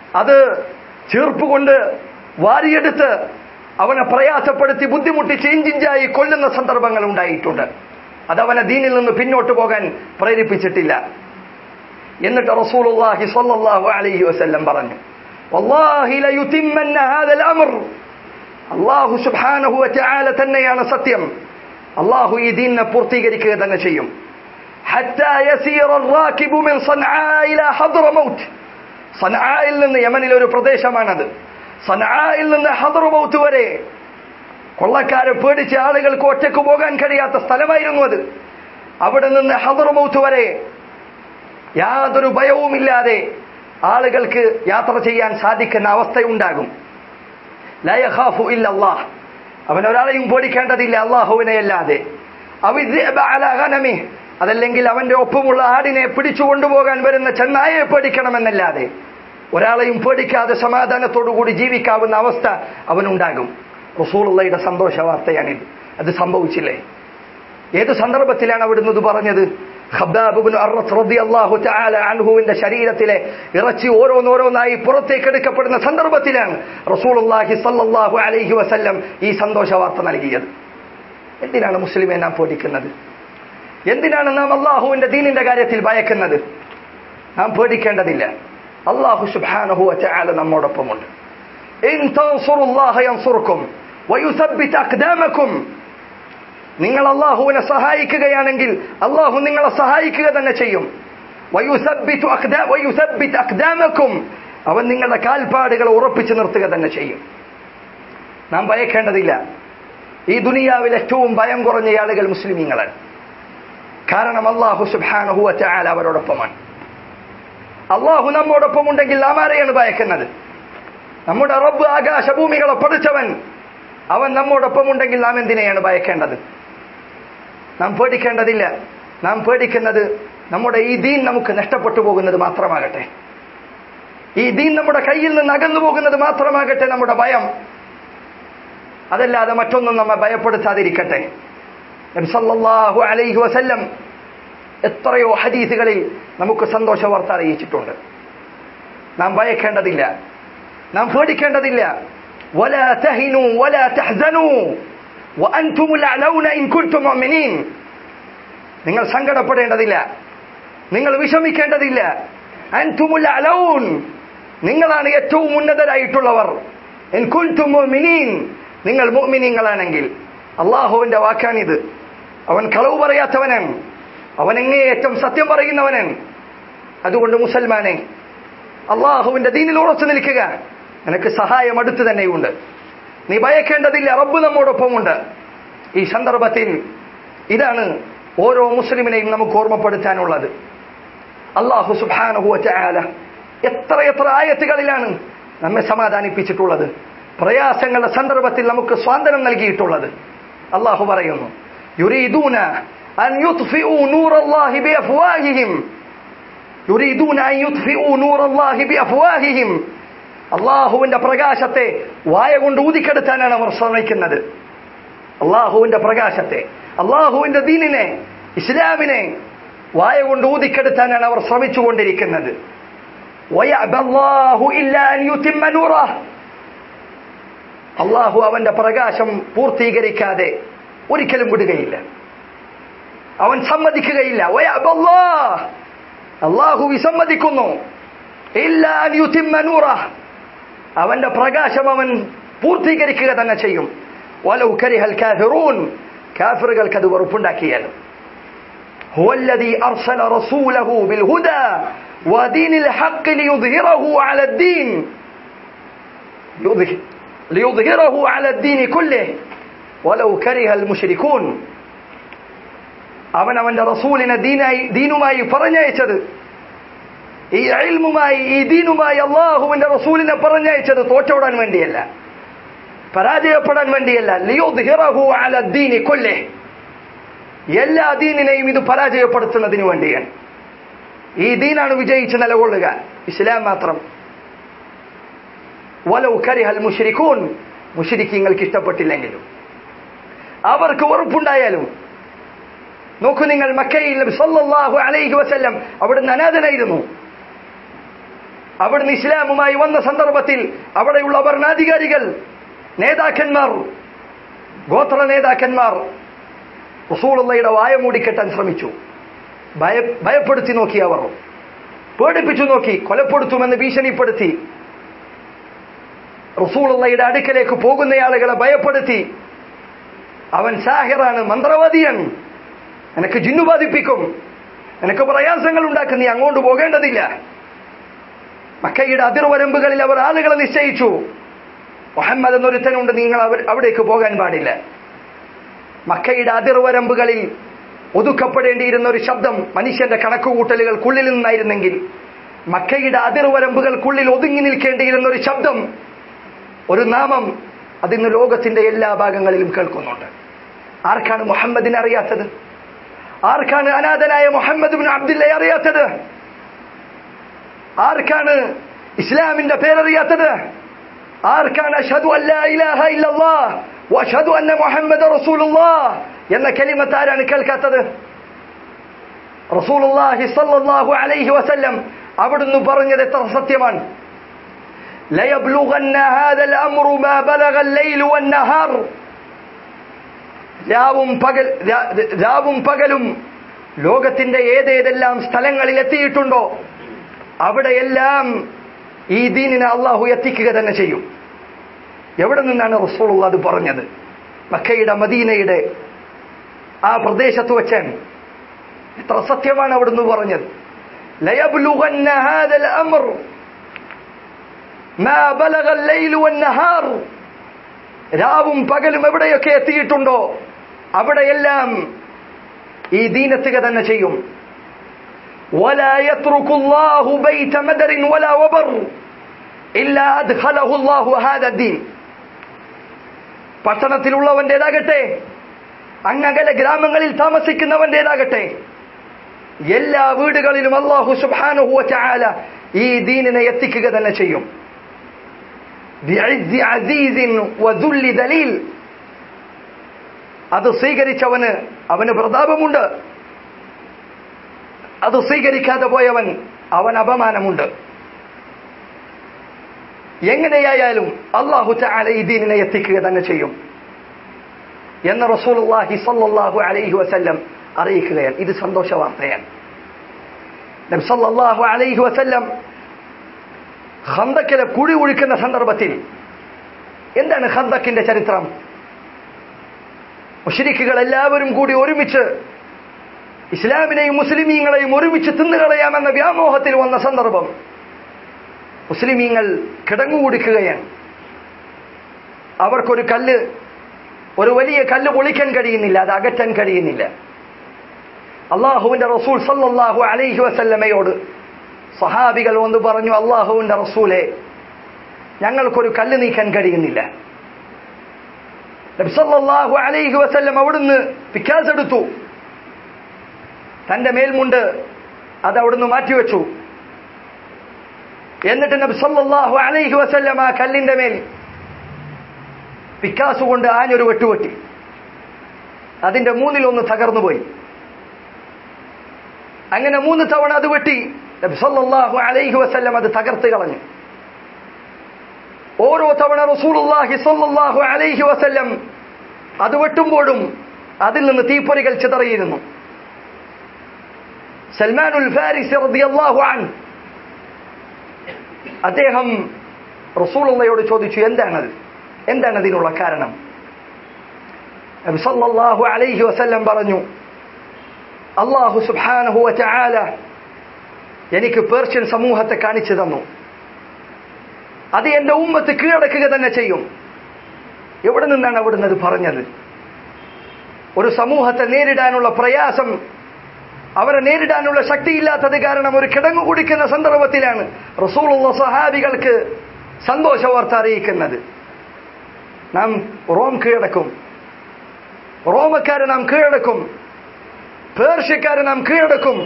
അത് ചീർപ്പ് കൊണ്ട് വാരിയെടുത്ത് അവനെ പ്രയാസപ്പെടുത്തി ബുദ്ധിമുട്ടിച്ച് ഇഞ്ചിഞ്ചായി കൊല്ലുന്ന സന്ദർഭങ്ങൾ ഉണ്ടായിട്ടുണ്ട് അത് അവനെ ദീനിൽ നിന്ന് പിന്നോട്ട് പോകാൻ പ്രേരിപ്പിച്ചിട്ടില്ല എന്നിട്ട് റസൂലുള്ളാഹി സ്വല്ലല്ലാഹു അലൈഹി വസല്ലം പറഞ്ഞു വല്ലാഹി ലയുതിമ്മന്ന ഹാദൽ അംർ അല്ലാഹു സുബ്ഹാനഹു വതആല തന്നെയാണ് സത്യം അല്ലാഹു ഈ ദീനിനെ പൂർത്തീകരിക്കുക തന്നെ ചെയ്യും حتى يسير الراكب من صنعاء إلى حضرموت സനആയിൽ നിന്ന് യമനിലെ ഒരു പ്രദേശമാണത് സനആയിൽ നിന്ന് ഹദർമൗത്ത് വരെ കൊള്ളക്കാരെ പേടിച്ച് ആളുകൾക്ക് ഒറ്റക്ക് പോകാൻ കഴിയാത്ത സ്ഥലമായിരുന്നു അത് അവിടെ നിന്ന് ഹദർമൗത്ത് വരെ യാതൊരു ഭയവുമില്ലാതെ ആളുകൾക്ക് യാത്ര ചെയ്യാൻ സാധിക്കുന്ന അവസ്ഥയുണ്ടാകും ലയഖാഫു ഇല്ലല്ലാഹ് അവൻ ഒരാളെയും പേടിക്കേണ്ടതില്ല അള്ളാഹുവിനെ അല്ലാതെ അവിദ്യനമി അതല്ലെങ്കിൽ അവന്റെ ഒപ്പമുള്ള ആടിനെ പിടിച്ചു കൊണ്ടുപോകാൻ വരുന്ന ചെന്നായെ പേടിക്കണമെന്നല്ലാതെ ഒരാളെയും പേടിക്കാതെ സമാധാനത്തോടുകൂടി ജീവിക്കാവുന്ന അവസ്ഥ അവനുണ്ടാകും റസൂളുള്ളയുടെ സന്തോഷ വാർത്തയാണിത് അത് സംഭവിച്ചില്ലേ ഏത് സന്ദർഭത്തിലാണ് അവിടുന്ന് ഇത് പറഞ്ഞത് അൻഹുവിന്റെ ശരീരത്തിലെ ഇറച്ചി ഓരോന്നോരോന്നായി പുറത്തേക്ക് എടുക്കപ്പെടുന്ന സന്ദർഭത്തിലാണ് റസൂലുള്ളാഹി സല്ലല്ലാഹു അലൈഹി വസല്ലം ഈ സന്തോഷ വാർത്ത നൽകിയത് എന്തിനാണ് മുസ്ലിമെ നാം പേടിക്കുന്നത് എന്തിനാണ് നാം അള്ളാഹുവിന്റെ ദീനിന്റെ കാര്യത്തിൽ ഭയക്കുന്നത് നാം പേടിക്കേണ്ടതില്ല അള്ളാഹു സുബ്ഹാനഹു വതആല നമ്മോടൊപ്പമുണ്ട് ഇൻ തൻസുറുല്ലാഹ യൻസുർക്കും വയുസബ്ബിത് അഖ്ദാമക്കും നിങ്ങൾ അള്ളാഹുവിനെ സഹായിക്കുകയാണെങ്കിൽ അള്ളാഹു നിങ്ങളെ സഹായിക്കുക തന്നെ ചെയ്യും വയുസബ്ബിതു അഖ്ദാ വയുസബ്ബിത് അഖ്ദാമക്കും അവൻ നിങ്ങളുടെ കാൽപ്പാടുകളെ ഉറപ്പിച്ചു നിർത്തുക തന്നെ ചെയ്യും നാം ഭയക്കേണ്ടതില്ല ഈ ദുനിയാവിൽ ഏറ്റവും ഭയം കുറഞ്ഞ ആളുകൾ മുസ്ലിമീങ്ങളാണ് കാരണം അള്ളാഹു സുബ്ഹാനഹു വതആല അവരോടൊപ്പമാണ് അള്ളാഹു നമ്മോടൊപ്പം ഉണ്ടെങ്കിൽ നാം ആരെയാണ് ഭയക്കുന്നത് നമ്മുടെ റബ്ബ് ആകാശഭൂമികളെ പഠിച്ചവൻ അവൻ നമ്മോടൊപ്പം ഉണ്ടെങ്കിൽ നാം എന്തിനെയാണ് ഭയക്കേണ്ടത് നാം പേടിക്കേണ്ടതില്ല നാം പേടിക്കുന്നത് നമ്മുടെ ഈ ദീൻ നമുക്ക് നഷ്ടപ്പെട്ടു പോകുന്നത് മാത്രമാകട്ടെ ഈ ദീൻ നമ്മുടെ കയ്യിൽ നിന്ന് അകന്നു പോകുന്നത് മാത്രമാകട്ടെ നമ്മുടെ ഭയം അതല്ലാതെ മറ്റൊന്നും നമ്മെ ഭയപ്പെടുത്താതിരിക്കട്ടെ നബിസല്ലാഹു അലൈഹി വസല്ലം എത്രയോ ഹദീസുകളിൽ നമുക്ക് സന്തോഷ വാർത്ത അറിയിച്ചിട്ടുണ്ട് നാം ഭയക്കേണ്ടതില്ല നാം പേടിക്കേണ്ടതില്ല ولا تهنوا ولا تحزنوا وأنتم الأعلون إن كنتم مؤمنين നിങ്ങൾ സങ്കടപ്പെടേണ്ടതില്ല നിങ്ങൾ വിഷമിക്കേണ്ടതില്ല അൻതുമുൽ അലൗൻ നിങ്ങളാണ് ഏറ്റവും ഉന്നതരായിട്ടുള്ളവർ ഇൻ കുൻതും മുഅ്മിനീൻ നിങ്ങൾ മുഅ്മിനീങ്ങളാണെങ്കിൽ അള്ളാഹുവിന്റെ വാക്കാണിത് അവൻ കളവ് പറയാത്തവനാണ് അവൻ എങ്ങേയറ്റം സത്യം പറയുന്നവനാണ് അതുകൊണ്ട് മുസൽമാനെ അള്ളാഹുവിന്റെ ദീനിൽ ഉറച്ചു നിൽക്കുക നിനക്ക് സഹായം അടുത്ത് തന്നെയുണ്ട് നീ ഭയക്കേണ്ടതില്ല റബ്ബ് നമ്മോടൊപ്പമുണ്ട് ഈ സന്ദർഭത്തിൽ ഇതാണ് ഓരോ മുസ്ലിമിനെയും നമുക്ക് ഓർമ്മപ്പെടുത്താനുള്ളത് അള്ളാഹു സുബാനുഹുല എത്ര എത്ര ആയത്തുകളിലാണ് നമ്മെ സമാധാനിപ്പിച്ചിട്ടുള്ളത് പ്രയാസങ്ങളുടെ സന്ദർഭത്തിൽ നമുക്ക് സ്വാതന്ത്ര്യം നൽകിയിട്ടുള്ളത് അള്ളാഹു പറയുന്നു യുരീദൂന أن يطفئوا نور الله بأفواههم يريدون أن يطفئوا نور الله بأفواههم അള്ളാഹുവിന്റെ പ്രകാശത്തെ വായ കൊണ്ട് ഊതിക്കെടുത്താനാണ് അവർ ശ്രമിക്കുന്നത് അള്ളാഹുവിന്റെ പ്രകാശത്തെ അള്ളാഹുവിന്റെ ദീനിനെ ഇസ്ലാമിനെ വായ കൊണ്ട് ഊതിക്കെടുത്താനാണ് അവർ ശ്രമിച്ചുകൊണ്ടിരിക്കുന്നത് അള്ളാഹു അവന്റെ പ്രകാശം പൂർത്തീകരിക്കാതെ ഒരിക്കലും വിടുകയില്ല അവൻ സമ്മതിക്കുകയില്ല അള്ളാഹു വിസമ്മതിക്കുന്നു അവന്റെ പ്രകാശം അവൻ പൂർത്തീകരിക്കുക തന്നെ ചെയ്യും വലൗ കരിഹൽ കാഫിറൂൻ കാഫിറുകൾക്ക് അത് വെറുപ്പുണ്ടാക്കിയാലും هو الذي أرسل رسوله بالهدى ودين الحق ليظهره على الدين ليظهره على الدين كله ولو كره المشركون അവൻ അവന്റെ റസൂലിനെ ദീനായി ദീനുമായി പറഞ്ഞയച്ചത് ഈ അയൽമുമായി ഈ ദീനുമായി അള്ളാഹുവിന്റെ റസൂലിനെ പറഞ്ഞയച്ചത് തോറ്റോടാൻ വേണ്ടിയല്ല പരാജയപ്പെടാൻ വേണ്ടിയല്ല ലിയോദ്ഹിറഹു അല ദീനി കൊല്ലേ എല്ലാ ദീനിനെയും ഇത് പരാജയപ്പെടുത്തുന്നതിന് വേണ്ടിയാണ് ഈ ദീനാണ് വിജയിച്ച് നിലകൊള്ളുക ഇസ്ലാം മാത്രം വലൗ കരിഹൽ മുഷരിക്കൂൻ മുഷരിക്കങ്ങൾക്ക് ഇഷ്ടപ്പെട്ടില്ലെങ്കിലും അവർക്ക് ഉറപ്പുണ്ടായാലും നോക്കൂ നിങ്ങൾ മക്കയിൽ സല്ലല്ലാഹു അലൈഹി വസല്ലം അവിടുന്ന് അനാഥനായിരുന്നു അവിടുന്ന് ഇസ്ലാമുമായി വന്ന സന്ദർഭത്തിൽ അവിടെയുള്ള ഭരണാധികാരികൾ നേതാക്കന്മാർ ഗോത്ര നേതാക്കന്മാർ റസൂളുള്ളയുടെ വായ മൂടിക്കെട്ടാൻ ശ്രമിച്ചു ഭയ ഭയപ്പെടുത്തി നോക്കി അവർ പേടിപ്പിച്ചു നോക്കി കൊലപ്പെടുത്തുമെന്ന് ഭീഷണിപ്പെടുത്തി റസൂളുള്ളയുടെ അടുക്കലേക്ക് പോകുന്ന ആളുകളെ ഭയപ്പെടുത്തി അവൻ സാഹിറാണ് മന്ത്രവാദിയാണ് നിനക്ക് ജിന്നു ബാധിപ്പിക്കും നിനക്ക് പ്രയാസങ്ങൾ ഉണ്ടാക്കും നീ അങ്ങോട്ട് പോകേണ്ടതില്ല മക്കയുടെ അതിർവരമ്പുകളിൽ അവർ ആളുകളെ നിശ്ചയിച്ചു മുഹമ്മദ് എന്നൊരുത്തനുണ്ട് നിങ്ങൾ അവർ അവിടേക്ക് പോകാൻ പാടില്ല മക്കയുടെ അതിർവരമ്പുകളിൽ ഒതുക്കപ്പെടേണ്ടിയിരുന്ന ഒരു ശബ്ദം മനുഷ്യന്റെ കണക്കുകൂട്ടലുകൾക്കുള്ളിൽ നിന്നായിരുന്നെങ്കിൽ മക്കയുടെ അതിർവരമ്പുകൾക്കുള്ളിൽ ഒതുങ്ങി നിൽക്കേണ്ടിയിരുന്ന ഒരു ശബ്ദം ഒരു നാമം അതിന്ന് ലോകത്തിന്റെ എല്ലാ ഭാഗങ്ങളിലും കേൾക്കുന്നുണ്ട് ആർക്കാണ് മുഹമ്മദിനെ അറിയാത്തത് ആർക്കാണ് അനാഥനായ മുഹമ്മദ് ബിൻ അബ്ദുല്ലയെ അറിയാത്തത് ആർക്കാണ് ഇസ്ലാമിന്റെ പേരറിയാത്തത് ആർക്കാണ് അഷ്ഹദു അല്ലാ ഇലാഹ ഇല്ലല്ലാഹ് വഅഷ്ഹദു അന്ന മുഹമ്മദ റസൂലുള്ളാഹ് എന്ന കലിമത്ത് ആരാണ് കേൾക്കാത്തത് റസൂലുള്ളാഹി സ്വല്ലല്ലാഹു അലൈഹി വസല്ലം അവിടുന്ന് പറഞ്ഞത് എത്ര സത്യമാണ് ليبلغن هذا الأمر ما بلغ الليل والنهار രാവും പകൽ രാവും പകലും ലോകത്തിന്റെ ഏതേതെല്ലാം സ്ഥലങ്ങളിൽ എത്തിയിട്ടുണ്ടോ അവിടെയെല്ലാം ഈ ദീനിനെ അള്ളാഹു എത്തിക്കുക തന്നെ ചെയ്യും എവിടെ നിന്നാണ് റസൂൾ അത് പറഞ്ഞത് മക്കയുടെ മദീനയുടെ ആ പ്രദേശത്ത് വെച്ചാണ് എത്ര സത്യമാണ് അവിടുന്ന് പറഞ്ഞത് ലയബ്ലുഗന്ന ഹാദൽ അംർ മാ ബലഗ الليل والنهار രാവും പകലും എവിടെയൊക്കെ എത്തിയിട്ടുണ്ടോ അവിടെയെല്ലാം ഈ ദീനത്തുക തന്നെ ചെയ്യും ولا يترك الله بيت مدر ولا وبر إلا أدخله الله هذا الدين പട്ടണത്തിലുള്ളവന്റേതാകട്ടെ അങ്ങകല ഗ്രാമങ്ങളിൽ താമസിക്കുന്നവന്റേതാകട്ടെ എല്ലാ വീടുകളിലും അള്ളാഹു സുബ്ഹാനഹു വതആല ഈ ദീനിനെ എത്തിക്കുക തന്നെ ചെയ്യും ബിഇസ്സി അസീസിൻ വദുല്ലി ദലീൽ അത് സ്വീകരിച്ചവന് അവന് പ്രതാപമുണ്ട് അത് സ്വീകരിക്കാതെ പോയവൻ അവൻ അപമാനമുണ്ട് എങ്ങനെയായാലും അള്ളാഹു ചാല ഈ ദീനിനെ എത്തിക്കുക തന്നെ ചെയ്യും എന്ന് റസൂലുള്ളാഹി സല്ലല്ലാഹു അലൈഹി വസല്ലം അറിയിക്കുകയാണ് ഇത് സന്തോഷ വാർത്തയാണ് നബി സല്ലല്ലാഹു അലൈഹി വസല്ലം ഖന്തക്കിലെ കുഴി ഒഴിക്കുന്ന സന്ദർഭത്തിൽ എന്താണ് ഖന്തക്കിന്റെ ചരിത്രം മുഷരിക്കുകൾ എല്ലാവരും കൂടി ഒരുമിച്ച് ഇസ്ലാമിനെയും മുസ്ലിമീങ്ങളെയും ഒരുമിച്ച് തിന്നുകളയാമെന്ന വ്യാമോഹത്തിൽ വന്ന സന്ദർഭം മുസ്ലിമീങ്ങൾ കിടങ്ങുകൂടിക്കുകയാണ് അവർക്കൊരു കല്ല് ഒരു വലിയ കല്ല് പൊളിക്കാൻ കഴിയുന്നില്ല അത് അകറ്റാൻ കഴിയുന്നില്ല അള്ളാഹുവിന്റെ റസൂൽ സല്ലല്ലാഹു അലൈഹി വസല്ലമയോട് സഹാബികൾ വന്ന് പറഞ്ഞു അള്ളാഹുവിന്റെ റസൂലെ ഞങ്ങൾക്കൊരു കല്ല് നീക്കാൻ കഴിയുന്നില്ല നബി സല്ലല്ലാഹു അലൈഹി വസല്ലം അവിടുന്ന് പിക്കാസ് എടുത്തു തന്റെ മേൽമുണ്ട് അത് അവിടുന്ന് മാറ്റിവെച്ചു എന്നിട്ട് നബി സല്ലല്ലാഹു അലൈഹി വസല്ലം ആ കല്ലിന്റെ മേൽ പിക്കാസ് കൊണ്ട് ആഞ്ഞൊരു വെട്ടുവെട്ടി അതിന്റെ മൂന്നിലൊന്ന് തകർന്നുപോയി അങ്ങനെ മൂന്ന് തവണ അത് വെട്ടി നബി സല്ലല്ലാഹു അലൈഹി വസല്ലം അത് തകർത്ത് കളഞ്ഞു ഓരോ തവണ റസൂലുള്ളാഹി സല്ലല്ലാഹു അലൈഹി വസല്ലം അത് വെട്ടുമ്പോഴും അതിൽ നിന്ന് തീപ്പൊരികൾ ചിതറിയിരുന്നു സൽമാനുൽ ഫാരിസി റളിയല്ലാഹു അൻ അദ്ദേഹം റസൂലുള്ളയോട് ചോദിച്ചു എന്താണത് എന്താണ് അതിനുള്ള കാരണം നബി സല്ലല്ലാഹു അലൈഹി വസല്ലം പറഞ്ഞു അള്ളാഹു സുബ്ഹാനഹു വതആല എനിക്ക് പേർഷ്യൻ സമൂഹത്തെ കാണിച്ചു തന്നു അത് എന്റെ ഉമ്മത്ത് കീഴടക്കുക തന്നെ ചെയ്യും എവിടെ നിന്നാണ് അവിടുന്ന് അത് പറഞ്ഞത് ഒരു സമൂഹത്തെ നേരിടാനുള്ള പ്രയാസം അവരെ നേരിടാനുള്ള ശക്തിയില്ലാത്തത് കാരണം ഒരു കിടങ്ങു കുടിക്കുന്ന സന്ദർഭത്തിലാണ് റസൂലുള്ള സഹാബികൾക്ക് സന്തോഷ വാർത്ത അറിയിക്കുന്നത് നാം റോം കീഴടക്കും റോമക്കാരെ നാം കീഴടക്കും പേർഷ്യക്കാരെ നാം കീഴടക്കും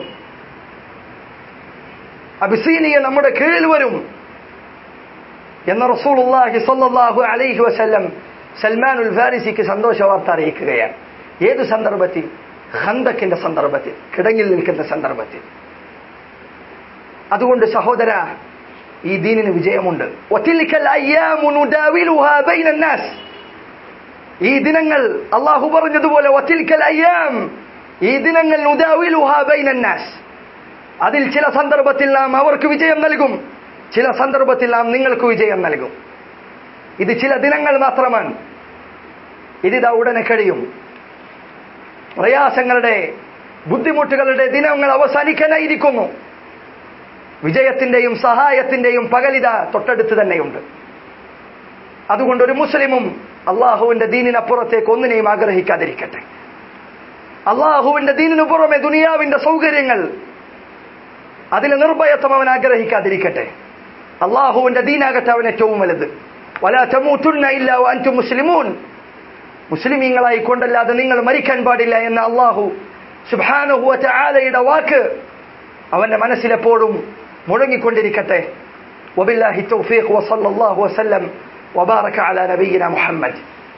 അബിസീനിയ നമ്മുടെ കീഴിൽ വരും എന്ന റസൂലുള്ളാഹി സ്വല്ലല്ലാഹു അലൈഹി വസല്ലം സൽമാനുൽ ഫാരിസിക്ക് സന്തോഷ വാർത്ത അറിയിക്കുകയാണ് ഏത് സന്ദർഭത്തിൽ ഖന്തക്കിന്റെ സന്ദർഭത്തിൽ കിടങ്ങിൽ നിൽക്കുന്ന സന്ദർഭത്തിൽ അതുകൊണ്ട് സഹോദര ഈ ദീനിന് വിജയമുണ്ട് വതിൽക്കൽ അയ്യാമു നുദാവിലുഹാ ബൈനൻ നാസ് ഈ ദിനങ്ങൾ അള്ളാഹു പറഞ്ഞതുപോലെ വതിൽക്കൽ അയ്യാം ഈ ദിനങ്ങൾ നുദാവിലുഹാ ബൈനൻ നാസ് അതിൽ ചില സന്ദർഭത്തിൽ നാം അവർക്ക് വിജയം നൽകും ചില സന്ദർഭത്തിൽ നാം നിങ്ങൾക്ക് വിജയം നൽകും ഇത് ചില ദിനങ്ങൾ മാത്രമാണ് ഇതിതാ ഉടനെ കഴിയും പ്രയാസങ്ങളുടെ ബുദ്ധിമുട്ടുകളുടെ ദിനങ്ങൾ അവസാനിക്കാനായിരിക്കുന്നു വിജയത്തിന്റെയും സഹായത്തിന്റെയും പകലിത തൊട്ടടുത്ത് തന്നെയുണ്ട് അതുകൊണ്ട് ഒരു മുസ്ലിമും അള്ളാഹുവിന്റെ ദീനിനപ്പുറത്തേക്ക് ഒന്നിനെയും ആഗ്രഹിക്കാതിരിക്കട്ടെ അള്ളാഹുവിന്റെ ദീനിനു പുറമെ ദുനിയാവിന്റെ സൗകര്യങ്ങൾ അതിൽ നിർഭയത്വം അവൻ ആഗ്രഹിക്കാതിരിക്കട്ടെ അള്ളാഹുവിന്റെ ദീനാകട്ടെ അവൻ ഏറ്റവും വലുത് വലാ തമൂത്തുന്ന ഇല്ല അൻറ്റു മുസ്ലിമൂൻ മുസ്ലിമീങ്ങളായി കൊണ്ടല്ലാതെ നിങ്ങൾ മരിക്കാൻ പാടില്ല എന്ന അള്ളാഹു സുബാനുഹുവ ആലയുടെ വാക്ക് അവന്റെ മനസ്സിലെപ്പോഴും മുഴങ്ങിക്കൊണ്ടിരിക്കട്ടെ വബില്ലാഹി തൗഫീഖ് വസല്ലല്ലാഹു വസല്ലം وبارك على نبينا محمد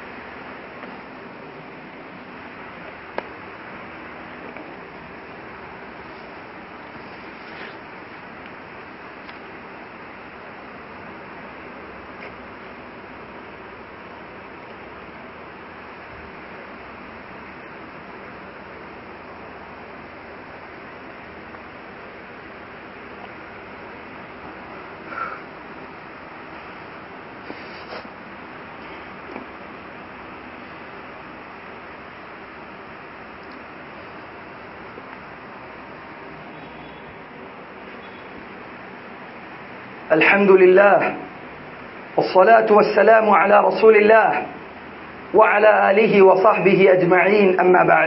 الحمد لله والصلاة والسلام على رسول الله وعلى آله وصحبه أجمعين أما بعد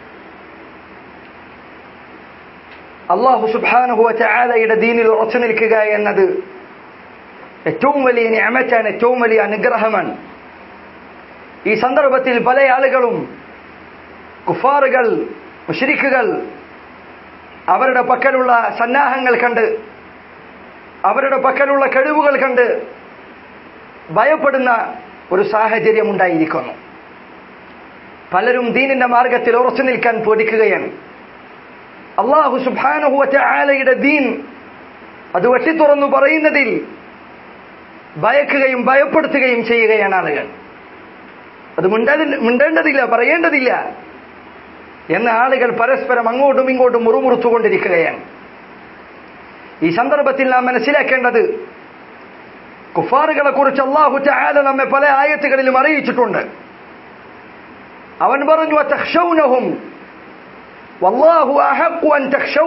അള്ളാഹു സുബാനുഹുവ ചായാലയുടെ ദീനിൽ ഉറച്ചു നിൽക്കുക എന്നത് ഏറ്റവും വലിയ ഞാമറ്റാണ് ഏറ്റവും വലിയ അനുഗ്രഹമാണ് ഈ സന്ദർഭത്തിൽ പല ആളുകളും കുഫാറുകൾ മുഷരിക്കുകൾ അവരുടെ പക്കലുള്ള സന്നാഹങ്ങൾ കണ്ട് അവരുടെ പക്കലുള്ള കഴിവുകൾ കണ്ട് ഭയപ്പെടുന്ന ഒരു സാഹചര്യം ഉണ്ടായിരിക്കുന്നു പലരും ദീനിന്റെ മാർഗത്തിൽ ഉറച്ചു നിൽക്കാൻ പേടിക്കുകയാണ് അള്ളാഹു സുബാനുഹുവറ്റ ആലയുടെ ദീൻ അത് വെട്ടിത്തുറന്നു പറയുന്നതിൽ ഭയക്കുകയും ഭയപ്പെടുത്തുകയും ചെയ്യുകയാണ് ആളുകൾ അത് മിണ്ടേണ്ടതില്ല പറയേണ്ടതില്ല എന്ന ആളുകൾ പരസ്പരം അങ്ങോട്ടും ഇങ്ങോട്ടും മുറുമുറുത്തുകൊണ്ടിരിക്കുകയാണ് ഈ സന്ദർഭത്തിൽ നാം മനസ്സിലാക്കേണ്ടത് കുഫാറുകളെ കുറിച്ച് അള്ളാഹു ചായാല നമ്മെ പല ആയത്തുകളിലും അറിയിച്ചിട്ടുണ്ട് അവൻ പറഞ്ഞു തക്ഷൗനഹും വല്ലാഹു അഹഖു അൻ തഖ്ഷൗ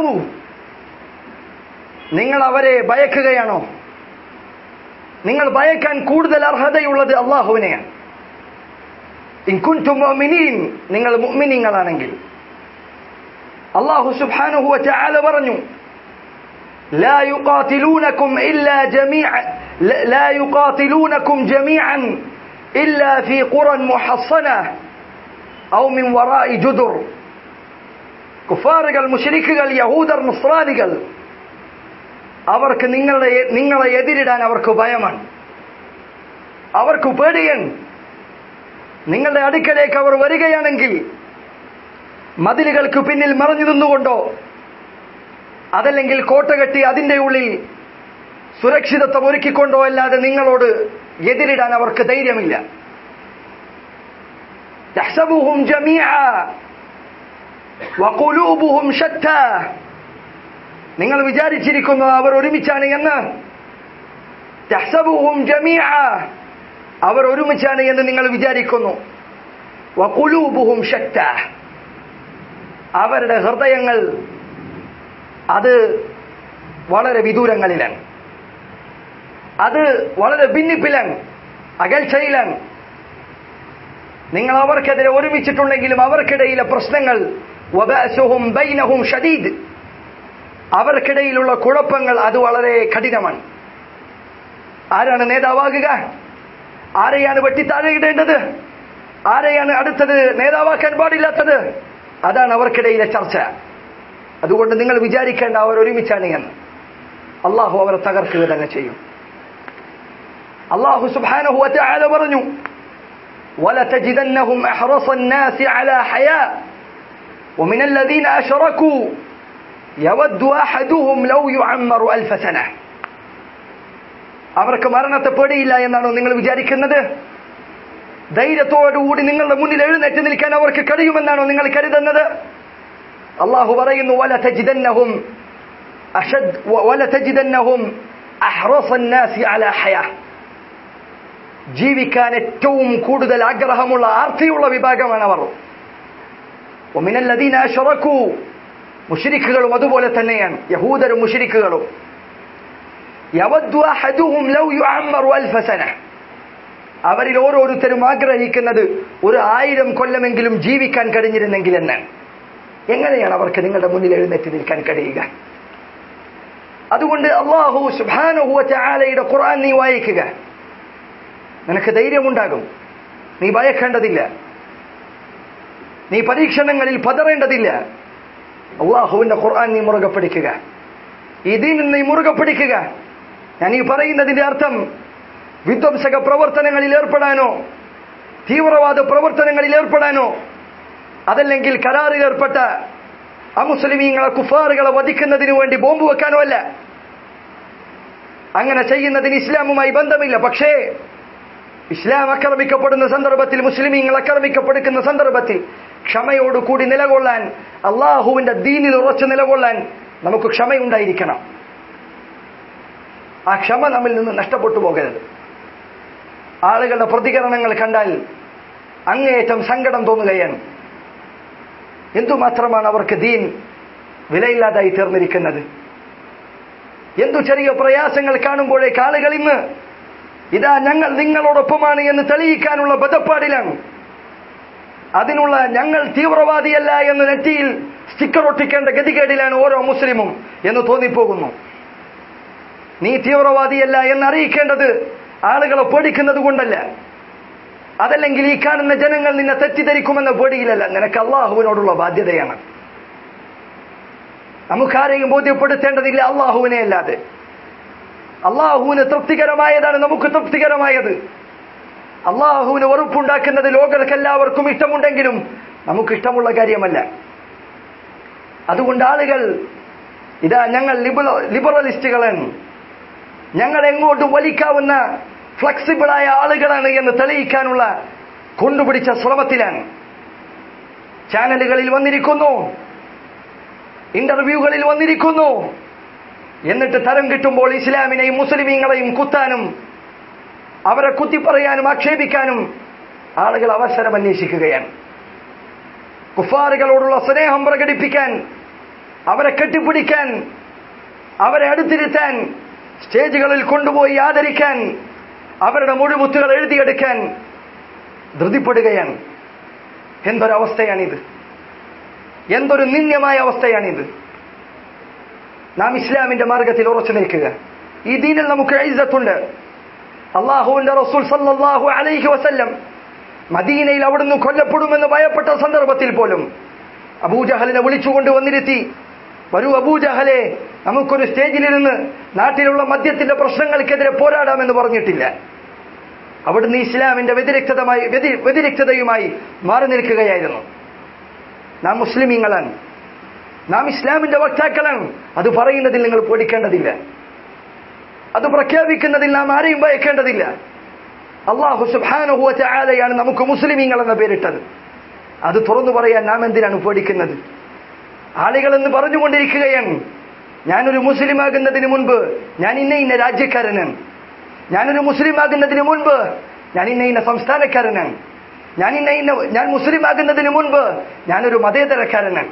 നിങ്ങൾ അവരെ ഭയക്കുകയാണോ നിങ്ങൾ ഭയക്കാൻ കൂടുതൽ അർഹതയുള്ളത് അള്ളാഹുവിനെയാണ് ഇൻകുൻതും മുഅ്മിനീൻ നിങ്ങൾ മുഅ്മിനീങ്ങളാണെങ്കിൽ അള്ളാഹു സുബ്ഹാനഹു വതആല പറഞ്ഞു لا يقاتلونكم إلا جميعا لا يقاتلونكم جميعا إلا في قرى محصنة أو من وراء جدر കുഫാറുകൾ മുഷരിക്കുകൾ യഹൂദർ മുസ്രാദികൾ അവർക്ക് നിങ്ങളുടെ നിങ്ങളെ എതിരിടാൻ അവർക്ക് ഭയമാണ് അവർക്ക് പേടിയാണ് നിങ്ങളുടെ അടുക്കലേക്ക് അവർ വരികയാണെങ്കിൽ മതിലുകൾക്ക് പിന്നിൽ മറഞ്ഞു നിന്നുകൊണ്ടോ അതല്ലെങ്കിൽ കോട്ട കെട്ടി അതിന്റെ ഉള്ളിൽ സുരക്ഷിതത്വം ഒരുക്കിക്കൊണ്ടോ അല്ലാതെ നിങ്ങളോട് എതിരിടാൻ അവർക്ക് ധൈര്യമില്ല يحسبهم جميعا وقلوبهم شتى നിങ്ങൾ വിചാരിച്ചിരിക്കുന്നു അവർ ഒരുമിച്ചാണ് എന്ന് തഹ്സബുഹും ജമീഅ അവർ ഒരുമിച്ചാണ് എന്ന് നിങ്ങൾ വിചാരിക്കുന്നു വഖുലൂബുഹും ഷത്ത അവരുടെ ഹൃദയങ്ങൾ അത് വളരെ വിദൂരങ്ങളിലാണ് അത് വളരെ ഭിന്നിപ്പിലാണ് അകൽച്ചയിലാണ് നിങ്ങൾ അവർക്കെതിരെ ഒരുമിച്ചിട്ടുണ്ടെങ്കിലും അവർക്കിടയിലെ പ്രശ്നങ്ങൾ വബഅസുഹും ബൈനഹും ഷദീദ് അവർക്കിടയിലുള്ള കുഴപ്പങ്ങൾ അത് വളരെ കഠിനമാണ് ആരാണ് നേതാവാകുക ആരെയാണ് വെട്ടിത്താഴയിടേണ്ടത് ആരെയാണ് അടുത്തത് നേതാവാക്കാൻ പാടില്ലാത്തത് അതാണ് അവർക്കിടയിലെ ചർച്ച അതുകൊണ്ട് നിങ്ങൾ വിചാരിക്കേണ്ട അവർ ഒരുമിച്ചാണ് എന്ന് അള്ളാഹു അവരെ തകർക്കുക തന്നെ ചെയ്യും അള്ളാഹു സുബാനഹു അല പറഞ്ഞു ولتجدنهم أحرص الناس على حياء ومن الذين أشركوا يود أحدهم لو يعمر ألف سنة അവർക്ക് മരണത്തെ പേടിയില്ല എന്നാണോ നിങ്ങൾ വിചാരിക്കുന്നത് ധൈര്യത്തോടുകൂടി നിങ്ങളുടെ മുന്നിൽ എഴുന്നേറ്റ് നിൽക്കാൻ അവർക്ക് കഴിയുമെന്നാണോ നിങ്ങൾ കരുതുന്നത് അള്ളാഹു പറയുന്നു വല തജിദന്നഹും അഷദ് വല തജിദന്നഹും അഹ്റസ الناس على حياه ജീവിക്കാൻ ഏറ്റവും കൂടുതൽ ആഗ്രഹമുള്ള ആർത്തിയുള്ള വിഭാഗമാണ് അവർ ومن الذين اشركوا മുശ്രിക്കുകളും അതുപോലെ തന്നെയാണ് യഹൂദരും മുശ്രിക്കുകളും യവദ്ദു അഹദുഹും ലൗ യുഅമ്മറു അൽഫ സന അവരിൽ ഓരോരുത്തരും ആഗ്രഹിക്കുന്നത് ഒരു ആയിരം കൊല്ലമെങ്കിലും ജീവിക്കാൻ കഴിഞ്ഞിരുന്നെങ്കിൽ എന്നാണ് എങ്ങനെയാണ് അവർക്ക് നിങ്ങളുടെ മുന്നിൽ എഴുന്നേറ്റ് നിൽക്കാൻ കഴിയുക അതുകൊണ്ട് അള്ളാഹു സുബാനുഹുവ ചാലയുടെ ഖുർആൻ നീ വായിക്കുക നിനക്ക് ധൈര്യമുണ്ടാകും നീ ഭയക്കേണ്ടതില്ല നീ പരീക്ഷണങ്ങളിൽ പതറേണ്ടതില്ല അള്ളാഹുവിന്റെ ഖുർആൻ നീ മുറുകെ പിടിക്കുക ഇതിൽ നീ മുറുകെ പിടിക്കുക ഞാൻ ഈ പറയുന്നതിന്റെ അർത്ഥം വിധ്വംസക പ്രവർത്തനങ്ങളിൽ ഏർപ്പെടാനോ തീവ്രവാദ പ്രവർത്തനങ്ങളിൽ ഏർപ്പെടാനോ അതല്ലെങ്കിൽ കരാറിൽ ഏർപ്പെട്ട അമുസ്ലിമീങ്ങളെ കുഫാറുകളെ വധിക്കുന്നതിന് വേണ്ടി ബോംബ് വെക്കാനോ അല്ല അങ്ങനെ ചെയ്യുന്നതിന് ഇസ്ലാമുമായി ബന്ധമില്ല പക്ഷേ ഇസ്ലാം ആക്രമിക്കപ്പെടുന്ന സന്ദർഭത്തിൽ മുസ്ലിമീങ്ങൾ ആക്രമിക്കപ്പെടുന്ന സന്ദർഭത്തിൽ ക്ഷമയോടുകൂടി നിലകൊള്ളാൻ അള്ളാഹുവിന്റെ ദീനിൽ ഉറച്ചു നിലകൊള്ളാൻ നമുക്ക് ക്ഷമയുണ്ടായിരിക്കണം ആ ക്ഷമ നമ്മിൽ നിന്ന് നഷ്ടപ്പെട്ടു പോകരുത് ആളുകളുടെ പ്രതികരണങ്ങൾ കണ്ടാൽ അങ്ങേയറ്റം സങ്കടം തോന്നുകയാണ് എന്തുമാത്രമാണ് അവർക്ക് ദീൻ വിലയില്ലാതായി തീർന്നിരിക്കുന്നത് എന്തു ചെറിയ പ്രയാസങ്ങൾ കാണുമ്പോഴേക്ക് ആളുകൾ ഇന്ന് ഇതാ ഞങ്ങൾ നിങ്ങളോടൊപ്പമാണ് എന്ന് തെളിയിക്കാനുള്ള ബധപ്പാടിലാണ് അതിനുള്ള ഞങ്ങൾ തീവ്രവാദിയല്ല എന്ന് നെറ്റിയിൽ സ്റ്റിക്കർ ഒട്ടിക്കേണ്ട ഗതികേടിലാണ് ഓരോ മുസ്ലിമും എന്ന് തോന്നിപ്പോകുന്നു നീ തീവ്രവാദിയല്ല എന്ന് അറിയിക്കേണ്ടത് ആളുകളെ പേടിക്കുന്നത് കൊണ്ടല്ല അതല്ലെങ്കിൽ ഈ കാണുന്ന ജനങ്ങൾ നിന്നെ തെറ്റിദ്ധരിക്കുമെന്ന പേടിയിലല്ല നിനക്ക് അള്ളാഹുവിനോടുള്ള ബാധ്യതയാണ് നമുക്കാരെയും ബോധ്യപ്പെടുത്തേണ്ടതില്ല അള്ളാഹുവിനെ അല്ലാതെ അള്ളാഹുവിന് തൃപ്തികരമായതാണ് നമുക്ക് തൃപ്തികരമായത് അള്ളാഹുവിന് വെറുപ്പുണ്ടാക്കുന്നത് ലോകർക്ക് എല്ലാവർക്കും ഇഷ്ടമുണ്ടെങ്കിലും നമുക്ക് ഇഷ്ടമുള്ള കാര്യമല്ല അതുകൊണ്ട് ആളുകൾ ഇതാ ഞങ്ങൾ ലിബറലിസ്റ്റുകളാണ് ഞങ്ങൾ എങ്ങോട്ടും വലിക്കാവുന്ന ഫ്ലെക്സിബിളായ ആളുകളാണ് എന്ന് തെളിയിക്കാനുള്ള കൊണ്ടുപിടിച്ച ശ്രമത്തിലാണ് ചാനലുകളിൽ വന്നിരിക്കുന്നു ഇന്റർവ്യൂകളിൽ വന്നിരിക്കുന്നു എന്നിട്ട് തരം കിട്ടുമ്പോൾ ഇസ്ലാമിനെയും മുസ്ലിമീങ്ങളെയും കുത്താനും അവരെ കുത്തിപ്പറയാനും ആക്ഷേപിക്കാനും ആളുകൾ അവസരം അന്വേഷിക്കുകയാണ് കുഫാറുകളോടുള്ള സ്നേഹം പ്രകടിപ്പിക്കാൻ അവരെ കെട്ടിപ്പിടിക്കാൻ അവരെ അടുത്തിരുത്താൻ സ്റ്റേജുകളിൽ കൊണ്ടുപോയി ആദരിക്കാൻ അവരുടെ മുഴുമുത്തുകൾ എഴുതിയെടുക്കാൻ ധൃതിപ്പെടുകയാണ് എന്തൊരവസ്ഥയാണിത് എന്തൊരു നിന്ദ്യമായ അവസ്ഥയാണിത് നാം ഇസ്ലാമിന്റെ മാർഗത്തിൽ ഉറച്ചു നിൽക്കുക ഈ ദീനിൽ നമുക്ക് ഇജ്ജത്തുണ്ട് അള്ളാഹുവിന്റെ റസൂൽ സല്ലല്ലാഹു അലൈഹി വസല്ലം മദീനയിൽ അവിടുന്ന് കൊല്ലപ്പെടുമെന്ന് ഭയപ്പെട്ട സന്ദർഭത്തിൽ പോലും അബൂജഹലിനെ വിളിച്ചുകൊണ്ട് വന്നിരുത്തി വരൂ അബൂജഹലെ നമുക്കൊരു സ്റ്റേജിലിരുന്ന് നാട്ടിലുള്ള മദ്യത്തിന്റെ പ്രശ്നങ്ങൾക്കെതിരെ പോരാടാമെന്ന് പറഞ്ഞിട്ടില്ല അവിടുന്ന് ഇസ്ലാമിന്റെ വ്യതിരിക്തതമായി വ്യതിരിക്തതയുമായി മാറി നിൽക്കുകയായിരുന്നു നാം മുസ്ലിമീങ്ങളാണ് നാം ഇസ്ലാമിന്റെ വക്താക്കളാണ് അത് പറയുന്നതിൽ നിങ്ങൾ പേടിക്കേണ്ടതില്ല അത് പ്രഖ്യാപിക്കുന്നതിൽ നാം ആരെയും ഭയക്കേണ്ടതില്ല അള്ളാഹു സുബാനുഹുവ ചാലയാണ് നമുക്ക് മുസ്ലിമീങ്ങൾ എന്ന പേരിട്ടത് അത് തുറന്നു പറയാൻ നാം എന്തിനാണ് പേടിക്കുന്നത് ആളുകൾ എന്ന് പറഞ്ഞുകൊണ്ടിരിക്കുകയാണ് ഞാനൊരു മുസ്ലിം ആകുന്നതിന് മുൻപ് ഞാൻ ഇന്ന ഇന്ന രാജ്യക്കാരനാണ് ഞാനൊരു മുസ്ലിം ആകുന്നതിന് മുൻപ് ഞാൻ ഇന്ന ഇന്ന സംസ്ഥാനക്കാരനാണ് ഞാൻ ഇന്ന ഇന്ന ഞാൻ മുസ്ലിം ആകുന്നതിന് മുൻപ് ഞാനൊരു മതേതരക്കാരനാണ്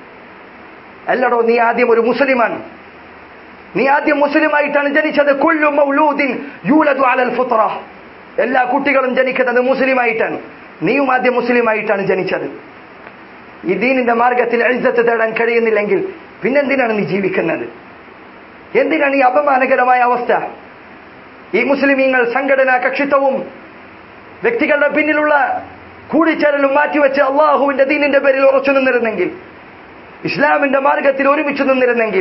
അല്ലടോ നീ ആദ്യം ഒരു മുസ്ലിമാണ് നീ ആദ്യം മുസ്ലിമായിട്ടാണ് ജനിച്ചത് കൊല്ലു മൗലൂദിൻ യൂലദു അലൽ ഫുത്ര എല്ലാ കുട്ടികളും ജനിക്കുന്നത് മുസ്ലിമായിട്ടാണ് നീയും ആദ്യം മുസ്ലിമായിട്ടാണ് ജനിച്ചത് ഈ ദീനിന്റെ മാർഗത്തിൽ എഴുത്തത്ത് തേടാൻ കഴിയുന്നില്ലെങ്കിൽ പിന്നെന്തിനാണ് നീ ജീവിക്കുന്നത് എന്തിനാണ് ഈ അപമാനകരമായ അവസ്ഥ ഈ മുസ്ലിമീങ്ങൾ സംഘടനാ കക്ഷിത്വവും വ്യക്തികളുടെ പിന്നിലുള്ള കൂടിച്ചേരലും മാറ്റിവെച്ച് അള്ളാഹുവിന്റെ ദീനിന്റെ പേരിൽ ഉറച്ചു നിന്നിരുന്നെങ്കിൽ ഇസ്ലാമിന്റെ മാർഗത്തിൽ ഒരുമിച്ച് നിന്നിരുന്നെങ്കിൽ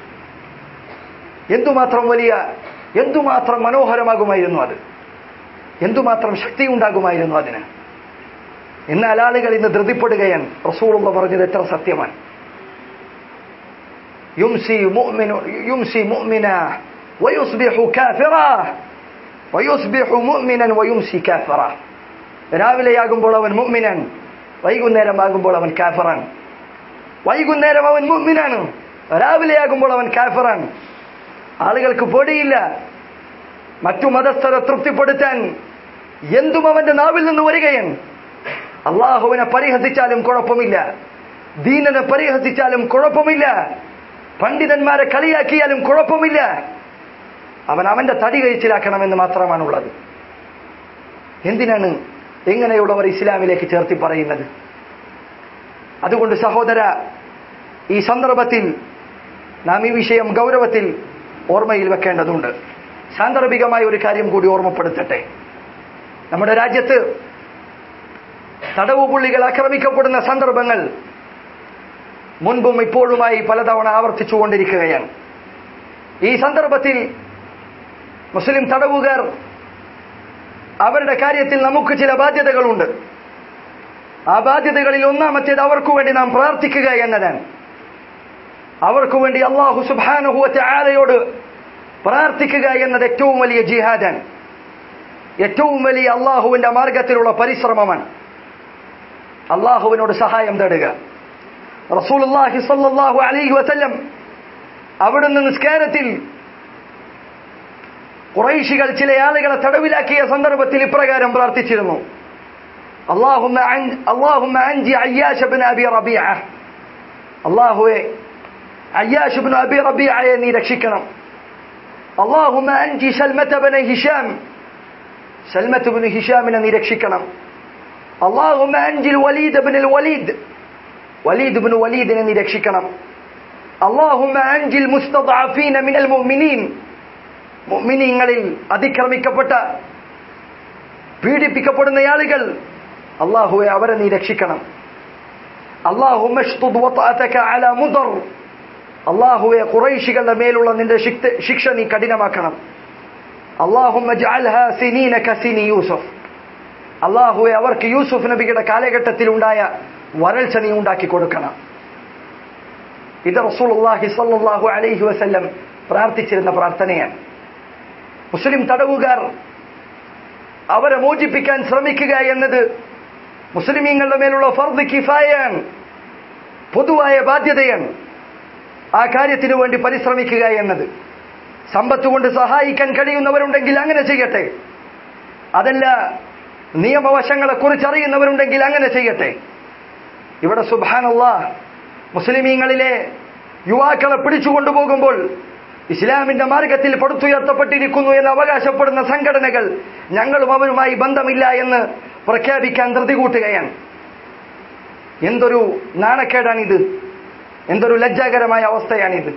എന്തുമാത്രം വലിയ എന്തുമാത്രം മനോഹരമാകുമായിരുന്നു അത് എന്തുമാത്രം ശക്തി ഉണ്ടാകുമായിരുന്നു അതിന് എന്നാൽ ആളുകൾ ഇന്ന് ധൃതിപ്പെടുകയാണ് റസൂളുള്ള പറഞ്ഞത് എത്ര സത്യമാണ് യുംസി മുഅ്മിനു യുംസി മുഅ്മിന ويصبح كافرا ويصبح مؤمنا ويمسي كافرا രാവിലെയാകുമ്പോൾ അവൻ മുഅ്മിനാൻ വൈകുന്നേരമാകുമ്പോൾ അവൻ കാഫറാണ് വൈകുന്നേരം അവൻ മുഅ്മിനാണ് രാവിലെയാകുമ്പോൾ അവൻ കാഫറാണ് ആളുകൾക്ക് പൊടിയില്ല മറ്റു മതസ്ഥരെ തൃപ്തിപ്പെടുത്താൻ എന്തും അവന്റെ നാവിൽ നിന്ന് വരികയാണ് അള്ളാഹുവിനെ പരിഹസിച്ചാലും കുഴപ്പമില്ല ദീനനെ പരിഹസിച്ചാലും കുഴപ്പമില്ല പണ്ഡിതന്മാരെ കളിയാക്കിയാലും കുഴപ്പമില്ല അവൻ അവന്റെ തടി കഴിച്ചിലാക്കണമെന്ന് മാത്രമാണുള്ളത് എന്തിനാണ് എങ്ങനെയുള്ളവർ ഇസ്ലാമിലേക്ക് ചേർത്തി പറയുന്നത് അതുകൊണ്ട് സഹോദര ഈ സന്ദർഭത്തിൽ നാം ഈ വിഷയം ഗൗരവത്തിൽ ഓർമ്മയിൽ വെക്കേണ്ടതുണ്ട് സാന്ദർഭികമായ ഒരു കാര്യം കൂടി ഓർമ്മപ്പെടുത്തട്ടെ നമ്മുടെ രാജ്യത്ത് തടവുപുള്ളികൾ ആക്രമിക്കപ്പെടുന്ന സന്ദർഭങ്ങൾ മുൻപും ഇപ്പോഴുമായി പലതവണ ആവർത്തിച്ചുകൊണ്ടിരിക്കുകയാണ് ഈ സന്ദർഭത്തിൽ മുസ്ലിം തടവുകാർ അവരുടെ കാര്യത്തിൽ നമുക്ക് ചില ബാധ്യതകളുണ്ട് ആ ബാധ്യതകളിൽ ഒന്നാമത്തേത് അവർക്കു വേണ്ടി നാം പ്രാർത്ഥിക്കുക എന്നതാണ് അവർക്കു വേണ്ടി അള്ളാഹു സുബാനുഹുവത്തെ ആലയോട് പ്രാർത്ഥിക്കുക എന്നത് ഏറ്റവും വലിയ ജിഹാദാണ് ഏറ്റവും വലിയ അള്ളാഹുവിന്റെ മാർഗത്തിലുള്ള പരിശ്രമമാണ് അള്ളാഹുവിനോട് സഹായം തേടുക റസൂലുള്ളാഹി സ്വല്ലല്ലാഹു അലൈഹി വസല്ലം അവിടുന്ന് നിസ്കാരത്തിൽ കുറൈശികൾ ചില ആളുകളെ തടവിലാക്കിയ സന്ദർഭത്തിൽ ഇപ്രകാരം പ്രാർത്ഥിച്ചിരുന്നു اللهم عن اللهم أنجي عياش بن أبي ربيعة الله عياش بن أبي ربيعة നീ രക്ഷിക്കണം اللهم أنجي سلمة بن هشام سلمة بن هشام നീ രക്ഷിക്കണം اللهم أنجي الوليد بن الوليد وليد بن وليد നീ രക്ഷിക്കണം اللهم أنجي المستضعفين من المؤمنين മുഅ്മിനീങ്ങളിൽ അതിക്രമിക്കപ്പെട്ട പീഡിപ്പിക്കപ്പെടുന്ന ആളുകൾ അള്ളാഹുവെ അവരെ നീ രക്ഷിക്കണം അള്ളാഹുമ്മ അല മുദർ അള്ളാഹുവെ കുറൈശികളുടെ മേലുള്ള നിന്റെ ശിക്ഷ നീ കഠിനമാക്കണം അള്ളാഹുമ്മ ജഅൽഹാ സിനീന കസിനി യൂസുഫ് അള്ളാഹുവെ അവർക്ക് യൂസുഫ് നബിയുടെ കാലഘട്ടത്തിൽ ഉണ്ടായ വരൾച്ച നീ ഉണ്ടാക്കി കൊടുക്കണം ഇത് റസൂലുള്ളാഹി സ്വല്ലല്ലാഹു അലൈഹി വസല്ലം പ്രാർത്ഥിച്ചിരുന്ന പ്രാർത്ഥനയാണ് മുസ്ലിം തടവുകാർ അവരെ മോചിപ്പിക്കാൻ ശ്രമിക്കുക എന്നത് മുസ്ലിമീങ്ങളുടെ മേലുള്ള ഫർദ് കിഫായാണ് പൊതുവായ ബാധ്യതയാണ് ആ കാര്യത്തിനു വേണ്ടി പരിശ്രമിക്കുക എന്നത് സമ്പത്ത് കൊണ്ട് സഹായിക്കാൻ കഴിയുന്നവരുണ്ടെങ്കിൽ അങ്ങനെ ചെയ്യട്ടെ അതല്ല നിയമവശങ്ങളെ കുറിച്ച് അറിയുന്നവരുണ്ടെങ്കിൽ അങ്ങനെ ചെയ്യട്ടെ ഇവിടെ സുബാനുള്ള മുസ്ലിമീങ്ങളിലെ യുവാക്കളെ പിടിച്ചുകൊണ്ടുപോകുമ്പോൾ ഇസ്ലാമിന്റെ മാർഗത്തിൽ പടുത്തുയർത്തപ്പെട്ടിരിക്കുന്നു എന്ന് അവകാശപ്പെടുന്ന സംഘടനകൾ ഞങ്ങളും അവരുമായി ബന്ധമില്ല എന്ന് പ്രഖ്യാപിക്കാൻ ധൃതി കൂട്ടുകയാണ് എന്തൊരു നാണക്കേടാണിത് എന്തൊരു ലജ്ജാകരമായ അവസ്ഥയാണിത്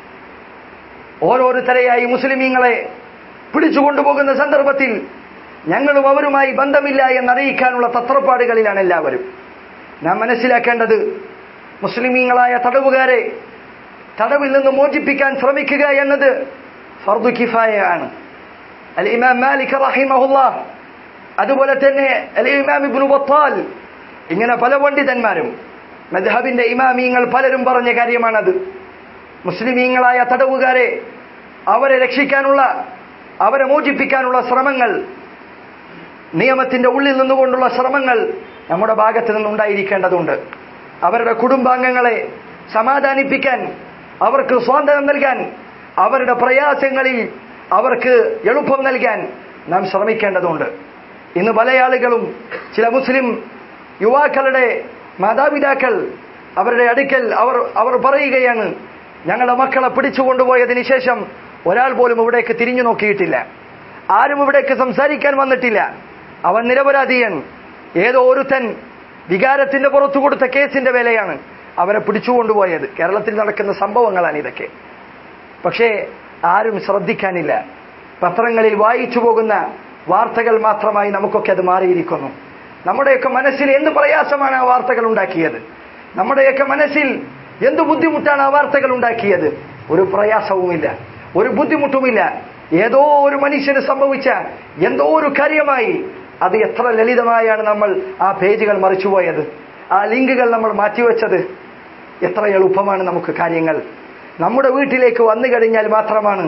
ഓരോരുത്തരെയായി മുസ്ലിമീങ്ങളെ പിടിച്ചുകൊണ്ടുപോകുന്ന സന്ദർഭത്തിൽ ഞങ്ങളും അവരുമായി ബന്ധമില്ല എന്നറിയിക്കാനുള്ള തത്രപ്പാടുകളിലാണ് എല്ലാവരും നാം മനസ്സിലാക്കേണ്ടത് മുസ്ലിമീങ്ങളായ തടവുകാരെ തടവിൽ നിന്ന് മോചിപ്പിക്കാൻ ശ്രമിക്കുക എന്നത് ഫർദു കിഫായയാണ് അൽ ഇമാം മാലിക് റഹിമഹുല്ല അതുപോലെ തന്നെ അൽ ഇമാം ഇബ്നു ബത്താൽ ഇങ്ങനെ പല പണ്ഡിതന്മാരും മദ്ഹബിന്റെ ഇമാമീങ്ങൾ പലരും പറഞ്ഞ കാര്യമാണത് മുസ്ലിമീങ്ങളായ തടവുകാരെ അവരെ രക്ഷിക്കാനുള്ള അവരെ മോചിപ്പിക്കാനുള്ള ശ്രമങ്ങൾ നിയമത്തിന്റെ ഉള്ളിൽ നിന്നുകൊണ്ടുള്ള ശ്രമങ്ങൾ നമ്മുടെ ഭാഗത്ത് നിന്നുണ്ടായിരിക്കേണ്ടതുണ്ട് അവരുടെ കുടുംബാംഗങ്ങളെ സമാധാനിപ്പിക്കാൻ അവർക്ക് സ്വാതന്ത്ര്യം നൽകാൻ അവരുടെ പ്രയാസങ്ങളിൽ അവർക്ക് എളുപ്പം നൽകാൻ നാം ശ്രമിക്കേണ്ടതുണ്ട് ഇന്ന് പല ആളുകളും ചില മുസ്ലിം യുവാക്കളുടെ മാതാപിതാക്കൾ അവരുടെ അടുക്കൽ അവർ അവർ പറയുകയാണ് ഞങ്ങളുടെ മക്കളെ പിടിച്ചുകൊണ്ടുപോയതിന് ശേഷം ഒരാൾ പോലും ഇവിടേക്ക് തിരിഞ്ഞു നോക്കിയിട്ടില്ല ആരും ഇവിടേക്ക് സംസാരിക്കാൻ വന്നിട്ടില്ല അവൻ നിരപരാധിയൻ ഏതോ ഒരുത്തൻ വികാരത്തിന്റെ പുറത്തു കൊടുത്ത കേസിന്റെ വിലയാണ് അവരെ പിടിച്ചുകൊണ്ടുപോയത് കേരളത്തിൽ നടക്കുന്ന സംഭവങ്ങളാണ് ഇതൊക്കെ പക്ഷേ ആരും ശ്രദ്ധിക്കാനില്ല പത്രങ്ങളിൽ വായിച്ചു പോകുന്ന വാർത്തകൾ മാത്രമായി നമുക്കൊക്കെ അത് മാറിയിരിക്കുന്നു നമ്മുടെയൊക്കെ മനസ്സിൽ എന്ത് പ്രയാസമാണ് ആ വാർത്തകൾ ഉണ്ടാക്കിയത് നമ്മുടെയൊക്കെ മനസ്സിൽ എന്ത് ബുദ്ധിമുട്ടാണ് ആ വാർത്തകൾ ഉണ്ടാക്കിയത് ഒരു പ്രയാസവുമില്ല ഒരു ബുദ്ധിമുട്ടുമില്ല ഏതോ ഒരു മനുഷ്യന് സംഭവിച്ച എന്തോ ഒരു കാര്യമായി അത് എത്ര ലളിതമായാണ് നമ്മൾ ആ പേജുകൾ മറിച്ചുപോയത് ആ ലിങ്കുകൾ നമ്മൾ മാറ്റിവെച്ചത് എത്ര എളുപ്പമാണ് നമുക്ക് കാര്യങ്ങൾ നമ്മുടെ വീട്ടിലേക്ക് വന്നു കഴിഞ്ഞാൽ മാത്രമാണ്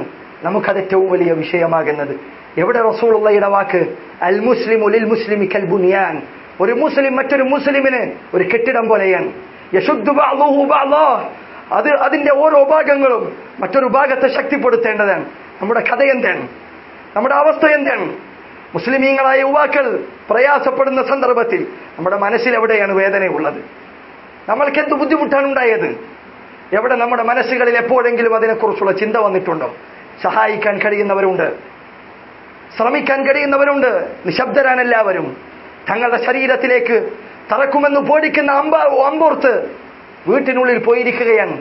നമുക്കത് ഏറ്റവും വലിയ വിഷയമാകുന്നത് എവിടെ റസൂളുള്ളയുടെ വാക്ക് അൽ മുസ്ലിം ഉലിൽ മുസ്ലിമി കൽ ബുനിയാൻ ഒരു മുസ്ലിം മറ്റൊരു മുസ്ലിമിന് ഒരു കെട്ടിടം പോലെയാണ് യശുദ്ധു ബഅ്ദുഹു ബഅ്ദാ. അത് അതിന്റെ ഓരോ ഭാഗങ്ങളും മറ്റൊരു ഭാഗത്തെ ശക്തിപ്പെടുത്തേണ്ടതാണ് നമ്മുടെ കഥ എന്താണ് നമ്മുടെ അവസ്ഥ എന്താണ് മുസ്ലിമീങ്ങളായ യുവാക്കൾ പ്രയാസപ്പെടുന്ന സന്ദർഭത്തിൽ നമ്മുടെ മനസ്സിൽ എവിടെയാണ് വേദനയുള്ളത് നമ്മൾക്ക് എന്ത് ബുദ്ധിമുട്ടാണ് ഉണ്ടായത് എവിടെ നമ്മുടെ മനസ്സുകളിൽ എപ്പോഴെങ്കിലും അതിനെക്കുറിച്ചുള്ള ചിന്ത വന്നിട്ടുണ്ടോ സഹായിക്കാൻ കഴിയുന്നവരുണ്ട് ശ്രമിക്കാൻ കഴിയുന്നവരുണ്ട് നിശബ്ദരാണ് എല്ലാവരും തങ്ങളുടെ ശരീരത്തിലേക്ക് തറക്കുമെന്ന് പേടിക്കുന്ന അമ്പ അമ്പോർത്ത് വീട്ടിനുള്ളിൽ പോയിരിക്കുകയാണ്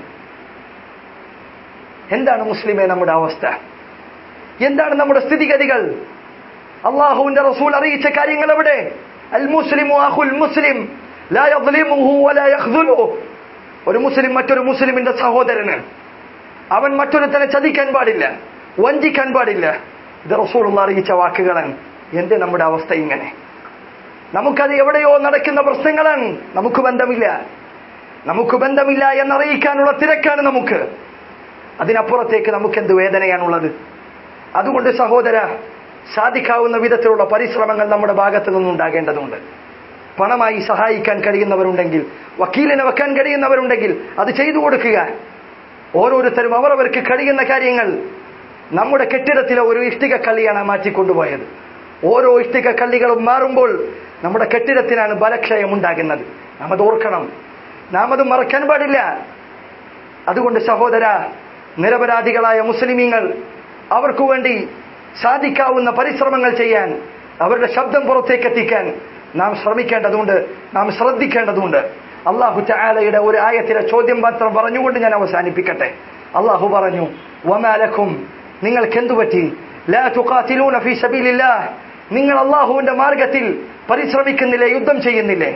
എന്താണ് മുസ്ലിമെ നമ്മുടെ അവസ്ഥ എന്താണ് നമ്മുടെ സ്ഥിതിഗതികൾ അള്ളാഹുവിന്റെ റസൂൽ അറിയിച്ച കാര്യങ്ങൾ എവിടെ അൽ മുസ്ലിമു അഹുൽ മുസ്ലിം ലാ യദ്ലിമുഹു വലാ യഖ്ദുലുഹു ഒരു മുസ്ലിം മറ്റൊരു മുസ്ലിമിന്റെ സഹോദരന് അവൻ മറ്റൊരുത്തനെ ചതിക്കാൻ പാടില്ല വഞ്ചിക്കാൻ പാടില്ല ഇത് റസൂൾ അറിയിച്ച വാക്കുകളാണ് എന്റെ നമ്മുടെ അവസ്ഥ ഇങ്ങനെ നമുക്കത് എവിടെയോ നടക്കുന്ന പ്രശ്നങ്ങളാണ് നമുക്ക് ബന്ധമില്ല നമുക്ക് ബന്ധമില്ല എന്നറിയിക്കാനുള്ള തിരക്കാണ് നമുക്ക് അതിനപ്പുറത്തേക്ക് നമുക്ക് എന്ത് വേദനയാണുള്ളത് അതുകൊണ്ട് സഹോദര സാധിക്കാവുന്ന വിധത്തിലുള്ള പരിശ്രമങ്ങൾ നമ്മുടെ ഭാഗത്ത് നിന്നുണ്ടാകേണ്ടതുണ്ട് പണമായി സഹായിക്കാൻ കഴിയുന്നവരുണ്ടെങ്കിൽ വക്കീലിനെ വെക്കാൻ കഴിയുന്നവരുണ്ടെങ്കിൽ അത് ചെയ്തു കൊടുക്കുക ഓരോരുത്തരും അവരവർക്ക് കഴിയുന്ന കാര്യങ്ങൾ നമ്മുടെ കെട്ടിടത്തിലെ ഒരു ഇഷ്ടിക കള്ളിയാണ് മാറ്റിക്കൊണ്ടുപോയത് ഓരോ ഇഷ്ടിക കള്ളികളും മാറുമ്പോൾ നമ്മുടെ കെട്ടിടത്തിനാണ് ബലക്ഷയം ഉണ്ടാകുന്നത് നാം അത് ഓർക്കണം നാം അത് മറക്കാൻ പാടില്ല അതുകൊണ്ട് സഹോദര നിരപരാധികളായ മുസ്ലിമീങ്ങൾ അവർക്കു വേണ്ടി സാധിക്കാവുന്ന പരിശ്രമങ്ങൾ ചെയ്യാൻ അവരുടെ ശബ്ദം പുറത്തേക്ക് എത്തിക്കാൻ നാം ശ്രമിക്കേണ്ടതുണ്ട് നാം ശ്രദ്ധിക്കേണ്ടതുണ്ട് അള്ളാഹു ചാലയുടെ ഒരു ആയത്തിലെ ചോദ്യം മാത്രം പറഞ്ഞുകൊണ്ട് ഞാൻ അവസാനിപ്പിക്കട്ടെ അള്ളാഹു പറഞ്ഞു വമാലക്കും നിങ്ങൾക്ക് എന്തു പറ്റി ലാ തുഖാതിലൂന ഫീ സബീലില്ലാഹ് നിങ്ങൾ അള്ളാഹുവിന്റെ മാർഗത്തിൽ പരിശ്രമിക്കുന്നില്ലേ യുദ്ധം ചെയ്യുന്നില്ലേ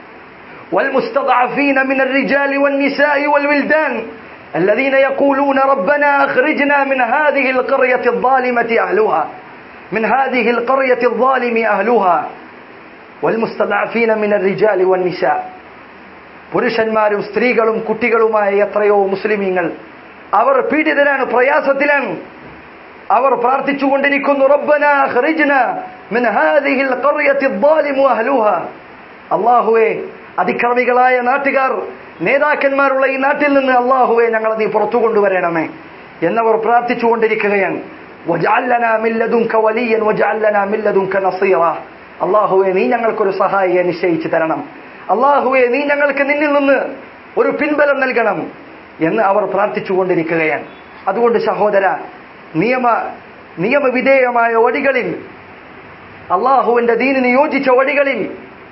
والمستضعفين من الرجال والنساء والولدان الذين يقولون ربنا أخرجنا من هذه القرية الظالمة أهلها من هذه القرية الظالم أهلها والمستضعفين من الرجال والنساء പുരുഷന്മാരും സ്ത്രീകളും കുട്ടികളുമായ എത്രയോ മുസ്ലിമീങ്ങൾ അവർ പീഡിതരാണ് പ്രയാസത്തിലാണ് അവർ പ്രാർത്ഥിച്ചുകൊണ്ടിരിക്കുന്നു റബ്ബന ഖറിജ്ന മിൻ ഹാദിഹിൽ ഖർയത്തി الظالم അഹ്ലുഹാ അല്ലാഹുവേ അതിക്രമികളായ നാട്ടുകാർ നേതാക്കന്മാരുള്ള ഈ നാട്ടിൽ നിന്ന് അള്ളാഹുവെ ഞങ്ങളെ നീ പുറത്തു കൊണ്ടുവരണമേ എന്നവർ പ്രാർത്ഥിച്ചുകൊണ്ടിരിക്കുകയാണ് വജഅല്ലനാ മിൻ ലദുൻക വലിയൻ വജഅല്ലനാ മിൻ ലദുൻക നസീറ അള്ളാഹുവെ നീ ഞങ്ങൾക്കൊരു സഹായിയെ നിശ്ചയിച്ചു തരണം അള്ളാഹുവെ നീ ഞങ്ങൾക്ക് നിന്നിൽ നിന്ന് ഒരു പിൻബലം നൽകണം എന്ന് അവർ പ്രാർത്ഥിച്ചുകൊണ്ടിരിക്കുകയാണ് അതുകൊണ്ട് സഹോദര നിയമ നിയമവിധേയമായ വഴികളിൽ അള്ളാഹുവിന്റെ ദീനിന് യോജിച്ച വഴികളിൽ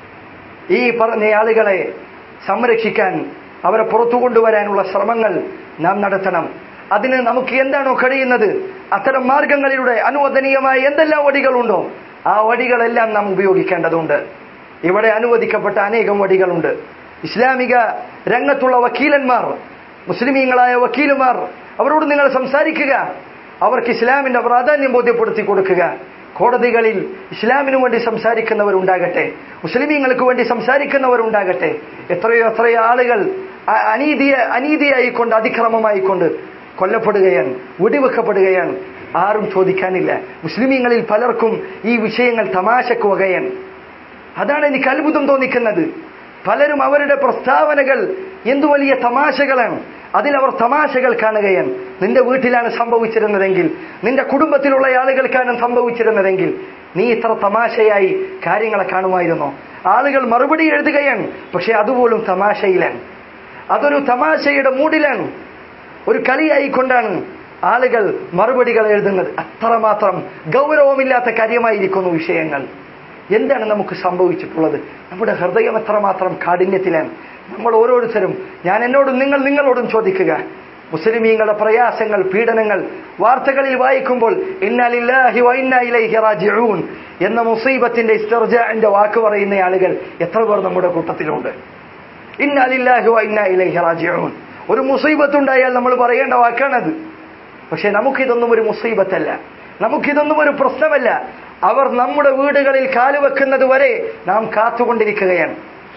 ഈ പറഞ്ഞ ആളുകളെ സംരക്ഷിക്കാൻ അവരെ പുറത്തു കൊണ്ടുവരാനുള്ള ശ്രമങ്ങൾ നാം നടത്തണം അതിന് നമുക്ക് എന്താണോ കഴിയുന്നത് അത്തരം മാർഗങ്ങളിലൂടെ അനുവദനീയമായ എന്തെല്ലാം വഴികളുണ്ടോ ആ വഴികളെല്ലാം നാം ഉപയോഗിക്കേണ്ടതുണ്ട് ഇവിടെ അനുവദിക്കപ്പെട്ട അനേകം വഴികളുണ്ട് ഇസ്ലാമിക രംഗത്തുള്ള വക്കീലന്മാർ മുസ്ലിമീങ്ങളായ വക്കീലുമാർ അവരോട് നിങ്ങൾ സംസാരിക്കുക അവർക്ക് ഇസ്ലാമിന്റെ പ്രാധാന്യം ബോധ്യപ്പെടുത്തി കൊടുക്കുക കോടതികളിൽ ഇസ്ലാമിനു വേണ്ടി സംസാരിക്കുന്നവരുണ്ടാകട്ടെ മുസ്ലിമീങ്ങൾക്ക് വേണ്ടി സംസാരിക്കുന്നവരുണ്ടാകട്ടെ എത്രയോ എത്രയോ ആളുകൾ അ- അനീതിയ അനീതിയായിക്കൊണ്ട് അതിക്രമമായിക്കൊണ്ട് കൊല്ലപ്പെടുകയാണ് വെടിവെക്കപ്പെടുകയാണ് ആരും ചോദിക്കാനില്ല മുസ്ലിമീങ്ങളിൽ പലർക്കും ഈ വിഷയങ്ങൾ തമാശക്ക് വകയാണ് അതാണ് എനിക്ക് അത്ഭുതം തോന്നിക്കുന്നത് പലരും അവരുടെ പ്രസ്താവനകൾ എന്തു വലിയ തമാശകളാണ് അതിലവർ തമാശകൾ കാണുകയാണ് നിന്റെ വീട്ടിലാണ് സംഭവിച്ചിരുന്നതെങ്കിൽ നിന്റെ കുടുംബത്തിലുള്ള ആളുകൾക്കാണ് സംഭവിച്ചിരുന്നതെങ്കിൽ നീ ഇത്ര തമാശയായി കാര്യങ്ങളെ കാണുമായിരുന്നോ ആളുകൾ മറുപടി എഴുതുകയാണ് പക്ഷെ അതുപോലും തമാശയിലാണ് അതൊരു തമാശയുടെ മൂഡിലാണ് ഒരു കളിയായിക്കൊണ്ടാണ് ആളുകൾ മറുപടികൾ എഴുതുന്നത് അത്രമാത്രം ഗൗരവമില്ലാത്ത കാര്യമായിരിക്കുന്നു വിഷയങ്ങൾ എന്താണ് നമുക്ക് സംഭവിച്ചിട്ടുള്ളത് നമ്മുടെ ഹൃദയം എത്രമാത്രം കാഠിന്യത്തിലാണ് നമ്മൾ ഓരോരുത്തരും ഞാൻ എന്നോടും നിങ്ങൾ നിങ്ങളോടും ചോദിക്കുക മുസ്ലിമീങ്ങളുടെ പ്രയാസങ്ങൾ പീഡനങ്ങൾ വാർത്തകളിൽ വായിക്കുമ്പോൾ ഇന്നലില്ലാഹി വ ഇന്നാ ഇലൈഹി റാജിഊൻ എന്ന മുസീബത്തിന്റെ ഇസ്തിർജാന്റെ വാക്ക് പറയുന്ന ആളുകൾ എത്ര പേർ നമ്മുടെ കൂട്ടത്തിലുണ്ട് ഇന്നലില്ലാഹി വ ഇന്നാ ഇലൈഹി റാജിഊൻ ഒരു മുസീബത്തുണ്ടായാൽ നമ്മൾ പറയേണ്ട വാക്കാണത് പക്ഷെ നമുക്കിതൊന്നും ഒരു മുസീബത്തല്ല നമുക്കിതൊന്നും ഒരു പ്രശ്നമല്ല അവർ നമ്മുടെ വീടുകളിൽ കാലുവെക്കുന്നത് വരെ നാം കാത്തുകൊണ്ടിരിക്കുകയാണ്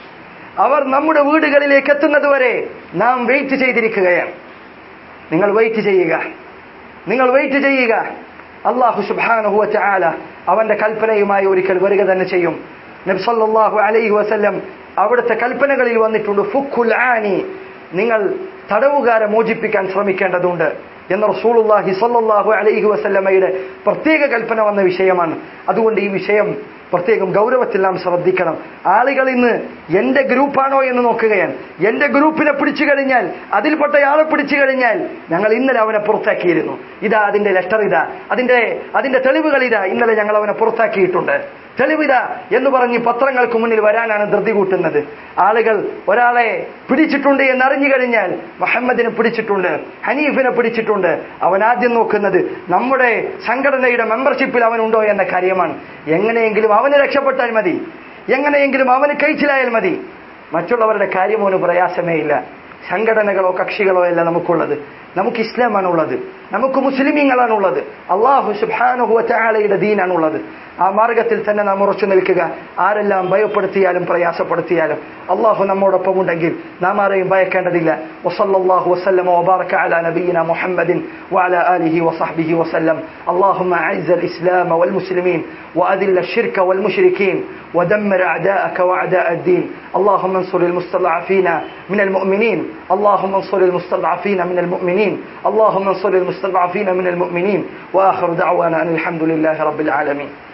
അവർ നമ്മുടെ വീടുകളിലേക്ക് എത്തുന്നത് വരെ നാം വെയിറ്റ് ചെയ്തിരിക്കുകയാണ് നിങ്ങൾ വെയിറ്റ് ചെയ്യുക നിങ്ങൾ വെയിറ്റ് ചെയ്യുക അള്ളാഹു സുബാനഹുവ ചാല അവന്റെ കൽപ്പനയുമായി ഒരിക്കൽ വരിക തന്നെ ചെയ്യും നബ്സല്ലാഹു അലൈഹി വസല്ലം അവിടുത്തെ കൽപ്പനകളിൽ വന്നിട്ടുണ്ട് ഫുഖുൽ ആനി നിങ്ങൾ തടവുകാരെ മോചിപ്പിക്കാൻ ശ്രമിക്കേണ്ടതുണ്ട് എന്ന റസൂലുള്ളാഹി സ്വല്ലല്ലാഹു അലൈഹി വസല്ലമയുടെ പ്രത്യേക കൽപ്പന വന്ന വിഷയമാണ് അതുകൊണ്ട് ഈ വിഷയം പ്രത്യേകം ഗൗരവത്തിൽ നാം ശ്രദ്ധിക്കണം ആളുകൾ ഇന്ന് എന്റെ ഗ്രൂപ്പാണോ എന്ന് നോക്കുകയാണ് എന്റെ ഗ്രൂപ്പിനെ പിടിച്ചു കഴിഞ്ഞാൽ അതിൽപ്പെട്ടയാളെ പിടിച്ചു കഴിഞ്ഞാൽ ഞങ്ങൾ ഇന്നലെ അവനെ പുറത്താക്കിയിരുന്നു ഇതാ അതിന്റെ ലെറ്റർ ഇതാ അതിന്റെ അതിന്റെ തെളിവുകൾ ഇതാ ഇന്നലെ ഞങ്ങൾ അവനെ പുറത്താക്കിയിട്ടുണ്ട് തെളിവിത എന്ന് പറഞ്ഞ് പത്രങ്ങൾക്ക് മുന്നിൽ വരാനാണ് ധൃതി കൂട്ടുന്നത് ആളുകൾ ഒരാളെ പിടിച്ചിട്ടുണ്ട് എന്ന് അറിഞ്ഞു കഴിഞ്ഞാൽ മുഹമ്മദിനെ പിടിച്ചിട്ടുണ്ട് ഹനീഫിനെ പിടിച്ചിട്ടുണ്ട് അവൻ ആദ്യം നോക്കുന്നത് നമ്മുടെ സംഘടനയുടെ മെമ്പർഷിപ്പിൽ അവനുണ്ടോ എന്ന കാര്യമാണ് എങ്ങനെയെങ്കിലും അവന് രക്ഷപ്പെട്ടാൽ മതി എങ്ങനെയെങ്കിലും അവന് കഴിച്ചിലായാൽ മതി മറ്റുള്ളവരുടെ കാര്യം അവന് പ്രയാസമേ ഇല്ല സംഘടനകളോ കക്ഷികളോ അല്ല നമുക്കുള്ളത് നമുക്ക് ഇസ്ലാമാണുള്ളത് നമുക്ക് മുസ്ലിമീങ്ങളാണുള്ളത് അള്ളാഹു സുബാനുഹുവ ചാലയുടെ ദീനാണുള്ളത് ആ മാർഗത്തിൽ തന്നെ നാം ഉറച്ചു നിൽക്കുക ആരെല്ലാം ഭയപ്പെടുത്തിയാലും പ്രയാസപ്പെടുത്തിയാലും അള്ളാഹു നമ്മോടൊപ്പം ഉണ്ടെങ്കിൽ നാം ആരെയും ഭയക്കേണ്ടതില്ല വസല്ലാഹു വസ്ലം وبارك على نبينا محمد وعلى آله وصحبه وسلم اللهم أعز الإسلام والمسلمين وأذل الشرك والمشركين ودمر أعداءك وأعداء الدين اللهم انصر المستضعفين من المؤمنين اللهم انصر المستضعفين من المؤمنين اللهم انصر المستضعفين من المؤمنين وآخر دعوانا أن الحمد لله رب العالمين